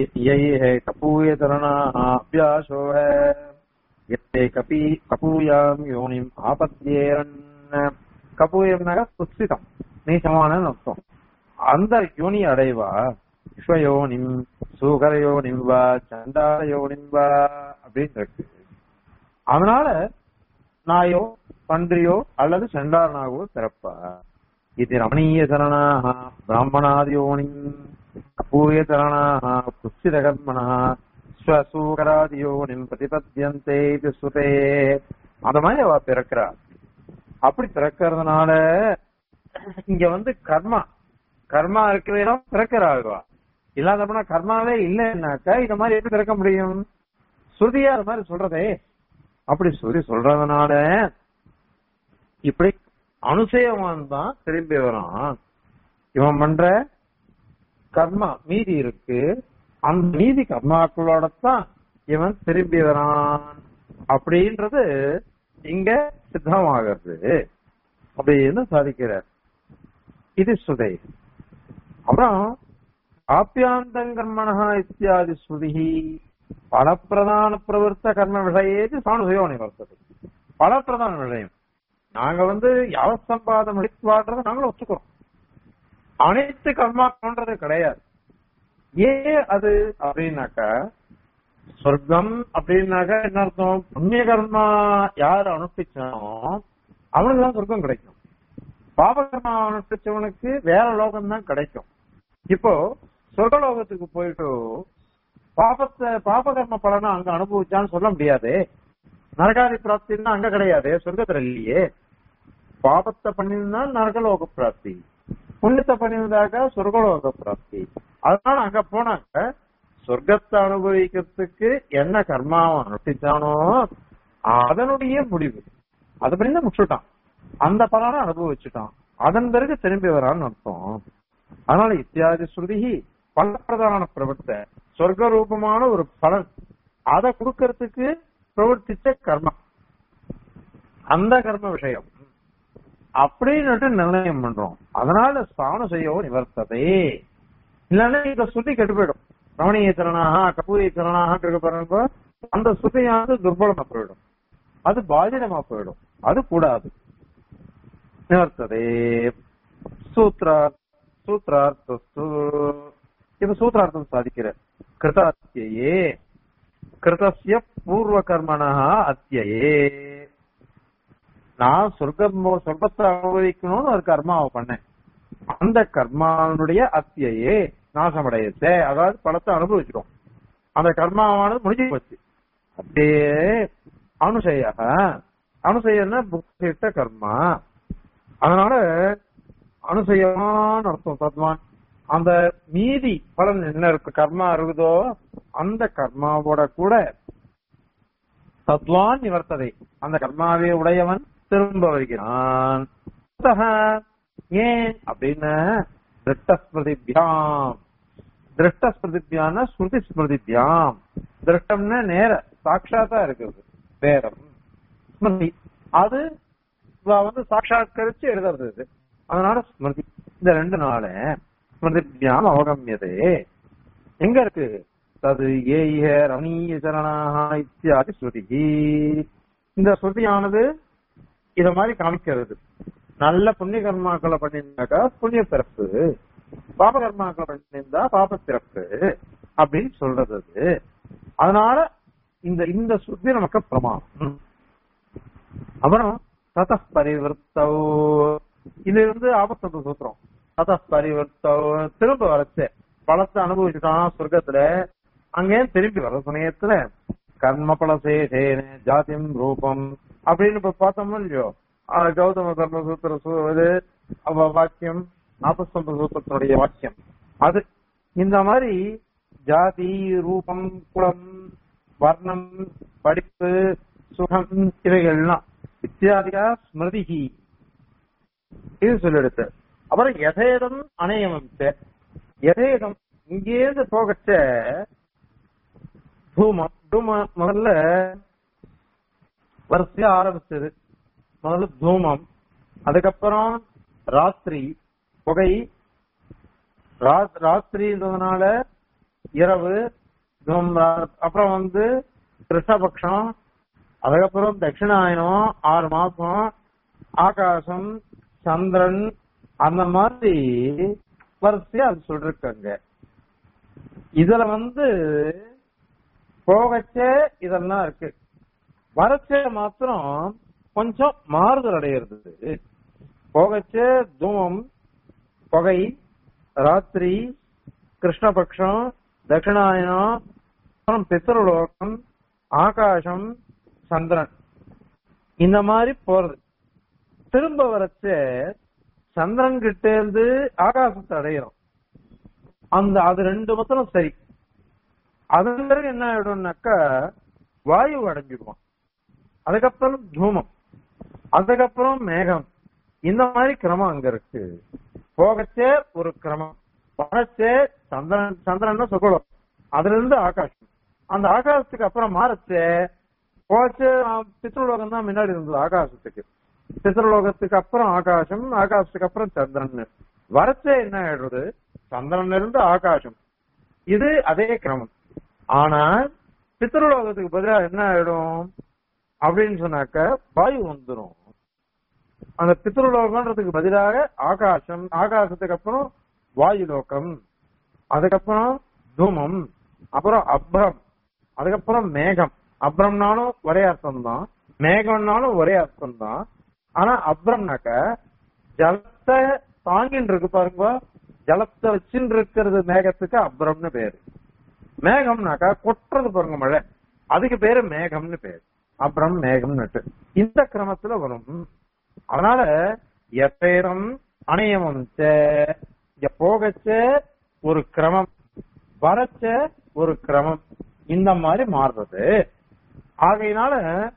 கபூய தரணா அபியாசோக எத்தே கபி கபூயாம் யோனிம் ஆபத்தியேரன் கபூயம்னாக புஸ்திதம் நீசமான அர்த்தம் அந்த யோனி அடைவா விஸ்வயோனிம் சூகரயோனிம் வா சண்டாரயோனிம் வா அப்படின்னு இருக்கு அதனால நாயோ பன்றியோ அல்லது செண்டாரனாகவோ பிறப்பா இது ரமணீய சரணாக பிராமணாதியோனிம் கபூய சரணாக புஸ்தித கர்மணா ஸ்வசூகராதியோனிம் பிரதிபத்தியந்தே இது சுதே அந்த மாதிரி அவ பிறக்கிறா அப்படி பிறக்கிறதுனால இங்க வந்து கர்மா கர்மா இருக்கிற இடம் பிறக்கிறாள்வா இல்லாதப்பனா கர்மாவே இல்லைன்னாக்கா இந்த மாதிரி எப்படி பிறக்க முடியும் ஸ்ருதியா அது மாதிரி சொல்றதே அப்படி சொல்லி சொல்றதுனால இப்படி அனுசயவான் தான் திரும்பி வரான் இவன் பண்ற கர்மா மீதி இருக்கு அந்த மீதி கர்மாக்களோட தான் இவன் திரும்பி வரான் அப்படின்றது இங்க சித்தமாகிறது அப்படின்னு சாதிக்கிறார் இது சுதை அப்புறம் ஆப்பியாந்தங்கர்மணா இத்தியாதி ஸ்ருதி பலப்பிரதான பிரவர்த்த கர்ம விஷயேது சாணுசயோ நிவர்த்தது பலப்பிரதான விஷயம் நாங்க வந்து யாவ சம்பாதம் அளித்துவாடுறத நாங்களும் ஒத்துக்கிறோம் அனைத்து கர்மாக்கள்ன்றது கிடையாது ஏன் அது அப்படின்னாக்கா சொர்க்கம் அப்படின்னாக்கா என்ன அர்த்தம் புண்ணிய கர்மா யார் அனுப்பிச்சானோ அவனுக்கு தான் சொர்க்கம் கிடைக்கும் பாபகர்மா அனுப்பிச்சவனுக்கு வேற லோகம் தான் கிடைக்கும் இப்போ சொர்க்கலோகத்துக்கு போயிட்டு பாபத்தை பாபகர்ம பலனை அங்க அனுபவிச்சான்னு சொல்ல முடியாது நரகாதி பிராப்தின்னா அங்க கிடையாது சொர்க்கத்துல இல்லையே பாபத்தை பண்ணிருந்தா நரகலோக பிராப்தி புண்ணியத்தை பண்ணியிருந்தாக்க சொர்க்கலோக பிராப்தி அதனால அங்க போனாக்க சொர்க்கத்தை அனுபவிக்கிறதுக்கு என்ன கர்மாவை அனுஷ்டிச்சானோ அதனுடைய முடிவு அது பண்ணி தான் முடிச்சுட்டான் அந்த பலனை அனுபவிச்சுட்டான் அதன் பிறகு திரும்பி வரான்னு அர்த்தம் அதனால இத்தியாதி ஸ்ருதி பலப்பிரதான பிரவர்த்த சொர்க்க ரூபமான ஒரு பலன் அதை கொடுக்கறதுக்கு பிரவர்த்திச்ச கர்மா அந்த கர்ம விஷயம் அப்படின்னு நிர்ணயம் பண்றோம் அதனால ஸ்தான செய்யோ நிவர்த்ததே இல்லன்னா இந்த சுத்தி கெட்டு போயிடும் ரமணீய திறனாக கபூரிய திறனாக இருக்க பாருங்க அந்த சுத்தியானது துர்பலமா போயிடும் அது பாதிதமா போயிடும் அது கூடாது நிவர்த்ததே சூத்ரா சூத்ரார்த்தஸ்து இப்ப சூத்ரார்த்தம் சாதிக்கிற கிருதாத்தியே கிருதசிய பூர்வ கர்மனா அத்தியே நான் சொர்க்கம் சொர்க்கத்தை அனுபவிக்கணும்னு ஒரு கர்மாவை பண்ணேன் அந்த கர்மாவுடைய அத்தியே நாசமடையத்தே அதாவது பலத்தை அனுபவிச்சிடும் அந்த கர்மாவானது முடிஞ்சு போச்சு அப்படியே அனுசைய அனுசையன்னா புக்கிட்ட கர்மா அதனால அனுசயமான அர்த்தம் தத்வான் அந்த மீதி பலன் என்ன இருக்கு கர்மா இருக்குதோ அந்த கர்மாவோட கூட தத்வான் நிவர்த்ததை அந்த கர்மாவே உடையவன் திரும்ப வருகிறான் ஏன் அப்படின்னு திருஷ்டஸ்மிருதிபியாம் திருஷ்டஸ்மிருதிபியான ஸ்மிருதி ஸ்மிருதிபியாம் திருஷ்டம்னா நேர சாட்சாத்தா இருக்குது வேதம் ஸ்மிருதி அது வந்து சாட்சாத்கரிச்சு எழுதுறது இது அதனால ஸ்மிருதி இந்த ரெண்டு நாள ஸ்மிருதிபியாம் அவகமியதே எங்க இருக்கு தது ஏய ரமணீய சரணாக இத்தியாதி ஸ்ருதி இந்த ஸ்ருதியானது இத மாதிரி காமிக்கிறது நல்ல புண்ணிய கர்மாக்களை பண்ணியிருந்தாக்கா புண்ணிய பிறப்பு பாப கர்மாக்களை பண்ணியிருந்தா பாப பிறப்பு அப்படின்னு சொல்றது அது அதனால இந்த இந்த ஸ்ருதி நமக்கு பிரமாணம் அப்புறம் தத பரிவர்த்தோ இது வந்து ஆபத்தந்த சூத்திரம் தத பரிவர்த்தோ திரும்ப வரச்சு பழத்தை அனுபவிச்சுட்டான் சொர்க்கத்துல அங்கே திரும்பி வர சமயத்துல கர்ம பலசேஷேன ஜாதிம் ரூபம் அப்படின்னு இப்ப பார்த்தோம்னா இல்லையோ கௌதம கர்ம சூத்திர இது வாக்கியம் நாற்பத்தொன்பது சூத்திரத்தினுடைய வாக்கியம் அது இந்த மாதிரி ஜாதி ரூபம் குலம் வர்ணம் படிப்பு சுகம் இவைகள்லாம் இத்தியாதிகா ஸ்மிருதி இது சொல்லிடுத்து அப்புறம் யதேதம் அணையமம் யதேதம் இங்கேருந்து போகச்ச தூமம் தூமம் முதல்ல வரிசையா ஆரம்பிச்சது முதல்ல தூமம் அதுக்கப்புறம் ராத்திரி புகை ரா- ராத்திரின்றதுனால இரவு தூம் ரா- அப்புறம் வந்து கிருஷ்ணபக்ஷம் அதுக்கப்புறம் தட்சிணாயனம் ஆறு மாசம் ஆகாசம் சந்திரன் அந்த மாதிரி வரிசையா அது சொல்லிருக்காங்க இதுல வந்து போகச்சே இதெல்லாம் இருக்கு வரச்சே மாத்திரம் கொஞ்சம் மாறுதல் அடையிறது போகச்சே தூமம் புகை ராத்திரி கிருஷ்ணபக்ஷம் தட்சிணாயனம் அப்புறம் பித்ருலோகம் ஆகாசம் சந்திரன் இந்த மாதிரி போறது திரும்ப வரச்ச சந்திரன் கிட்ட இருந்து ஆகாசத்தை அடையிறோம் அந்த அது ரெண்டு மாத்திரம் சரி அதன் பிறகு என்ன ஆயிடும்னாக்கா வாயு அடைஞ்சிடுவான் அதுக்கப்புறம் தூமம் அதுக்கப்புறம் மேகம் இந்த மாதிரி கிரமம் அங்க இருக்கு போகச்சே ஒரு கிரமம் வரச்சே சந்திரன் சந்திரன் சுகுலம் அதுல இருந்து ஆகாசம் அந்த ஆகாசத்துக்கு அப்புறம் மாறச்சே போச்சு பித்ருலோகம் தான் முன்னாடி இருந்தது ஆகாசத்துக்கு பித்ருலோகத்துக்கு அப்புறம் ஆகாசம் ஆகாசத்துக்கு அப்புறம் சந்திரன் வரச்சே என்ன ஆயிடுறது சந்திரன் இருந்து ஆகாசம் இது அதே கிரமம் ஆனா பித்ருலோகத்துக்கு பதிலா என்ன ஆயிடும் அப்படின்னு சொன்னாக்க வாயு வந்துரும் அந்த பித்ருலோகம்ன்றதுக்கு பதிலாக ஆகாசம் ஆகாசத்துக்கு அப்புறம் வாயு லோகம் அதுக்கப்புறம் தூமம் அப்புறம் அப்ரம் அதுக்கப்புறம் மேகம் அப்ரம்னாலும் ஒரே அர்த்தம் தான் மேகம்னாலும் ஒரே அர்த்தம் தான் ஆனா அப்ரம்னாக்க ஜலத்தை தாங்கின்னு இருக்கு பாருங்க ஜலத்தை வச்சுன்னு இருக்கிறது மேகத்துக்கு அப்ரம்னு பேரு மேகம்னாக்கா கொட்டுறது பாருங்க மழை அதுக்கு பேரு மேகம்னு பேரு அப்புறம் மேகம்னுட்டு இந்த கிரமத்துல வரும் அதனால எப்பேரம் அணையமம் இங்க போகச்ச ஒரு கிரமம் வரச்ச ஒரு கிரமம் இந்த மாதிரி மாறுறது ஆகையினால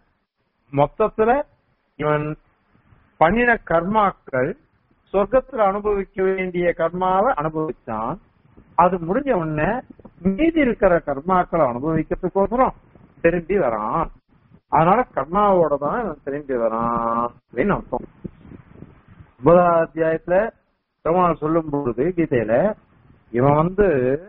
மொத்தத்துல இவன் பண்ணின கர்மாக்கள் சொர்க்கத்துல அனுபவிக்க வேண்டிய கர்மாவை அனுபவிச்சான் அது முடிஞ்ச உடனே மீதி இருக்கிற கர்மாக்களை அனுபவிக்கிறதுக்கோசரம் திரும்பி வரான் அதனால கர்மாவோட தான் இவன் திரும்பி வரான் அப்படின்னு அர்த்தம் ஒன்பதாம் அத்தியாயத்துல பெருமாள் சொல்லும் பொழுது கீதையில இவன் வந்து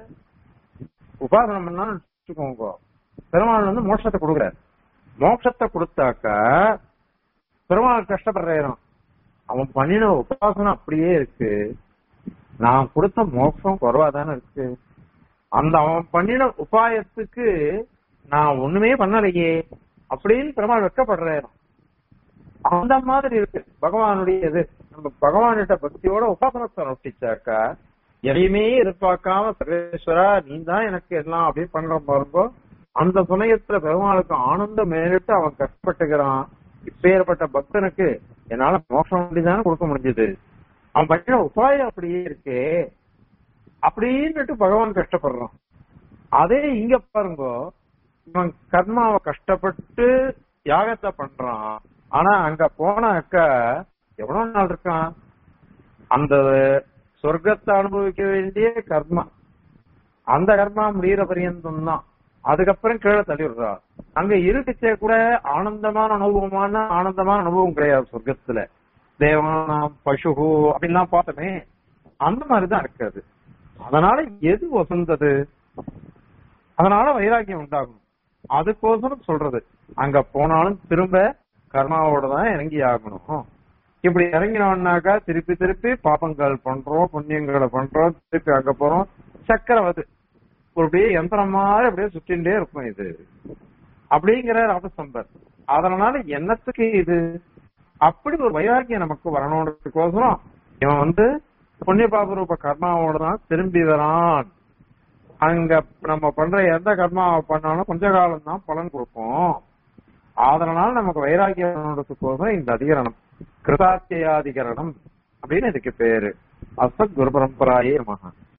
உபாசனம் பண்ணான்னு வச்சுக்கோங்க பெருமாள் வந்து மோட்சத்தை கொடுக்குறாரு மோட்சத்தை கொடுத்தாக்கா பெருமாள் கஷ்டப்படுறான் அவன் பண்ணின உபாசனம் அப்படியே இருக்கு நான் கொடுத்த மோட்சம் குறைவா தானே இருக்கு அந்த அவன் பண்ணின உபாயத்துக்கு நான் ஒண்ணுமே பண்ணலையே அப்படின்னு பெருமாள் வெட்கப்படுறாரு அந்த மாதிரி இருக்கு பகவானுடைய இது நம்ம பகவான்கிட்ட பக்தியோட உபாசனத்தை நொட்டிச்சாக்கா எதையுமே எதிர்பார்க்காம சர்வேஸ்வரா நீ தான் எனக்கு எல்லாம் அப்படி பண்ற பாருங்கோ அந்த சமயத்துல பெருமாளுக்கு ஆனந்தம் மேலிட்டு அவன் கஷ்டப்பட்டுக்கிறான் இப்பேற்பட்ட பக்தனுக்கு என்னால மோட்சம் அப்படிதானே கொடுக்க முடிஞ்சது அவன் பண்ணின உபாயம் அப்படியே இருக்கே அப்படின்னுட்டு பகவான் கஷ்டப்படுறான் அதே இங்க பாருங்க இவன் கர்மாவை கஷ்டப்பட்டு யாகத்தை பண்றான் ஆனா அங்க போனாக்கா எவ்வளவு நாள் இருக்கான் அந்த சொர்க்கத்தை அனுபவிக்க வேண்டிய கர்மா அந்த கர்மா முடிகிற பரியந்தம் தான் அதுக்கப்புறம் கீழே தள்ளிடுறா அங்க இருக்குச்சே கூட ஆனந்தமான அனுபவமான ஆனந்தமான அனுபவம் கிடையாது சொர்க்கத்துல தேவானாம் பசுகு அப்படின்லாம் பார்த்தோமே அந்த மாதிரிதான் இருக்காது அதனால எது வசந்தது அதனால வைராக்கியம் உண்டாகும் அதுக்கோசரம் சொல்றது அங்க போனாலும் திரும்ப கர்மாவோட தான் இறங்கி ஆகணும் இப்படி இறங்கினோம்னாக்கா திருப்பி திருப்பி பாப்பங்கள் பண்றோம் புண்ணியங்களை பண்றோம் திருப்பி அங்க போறோம் சக்கரவது ஒரு அப்படியே யந்திரம் மாதிரி அப்படியே சுற்றிண்டே இருக்கும் இது அப்படிங்கிற ராமசம்பர் அதனால என்னத்துக்கு இது அப்படி ஒரு வைராக்கியம் நமக்கு வரணுன்றதுக்கோசரம் இவன் வந்து புண்ணிய பாப ரூப கர்மாவோட தான் திரும்பி வரான் அங்க நம்ம பண்ற எந்த கர்மாவை பண்ணாலும் கொஞ்ச காலம் தான் பலன் கொடுக்கும் அதனால நமக்கு வைராக்கியத்துக்கோசரம் இந்த அதிகரணம் கிருதாத்தியாதிகரணம் அப்படின்னு இதுக்கு பேரு அசத் குரு பரம்பராயே மகா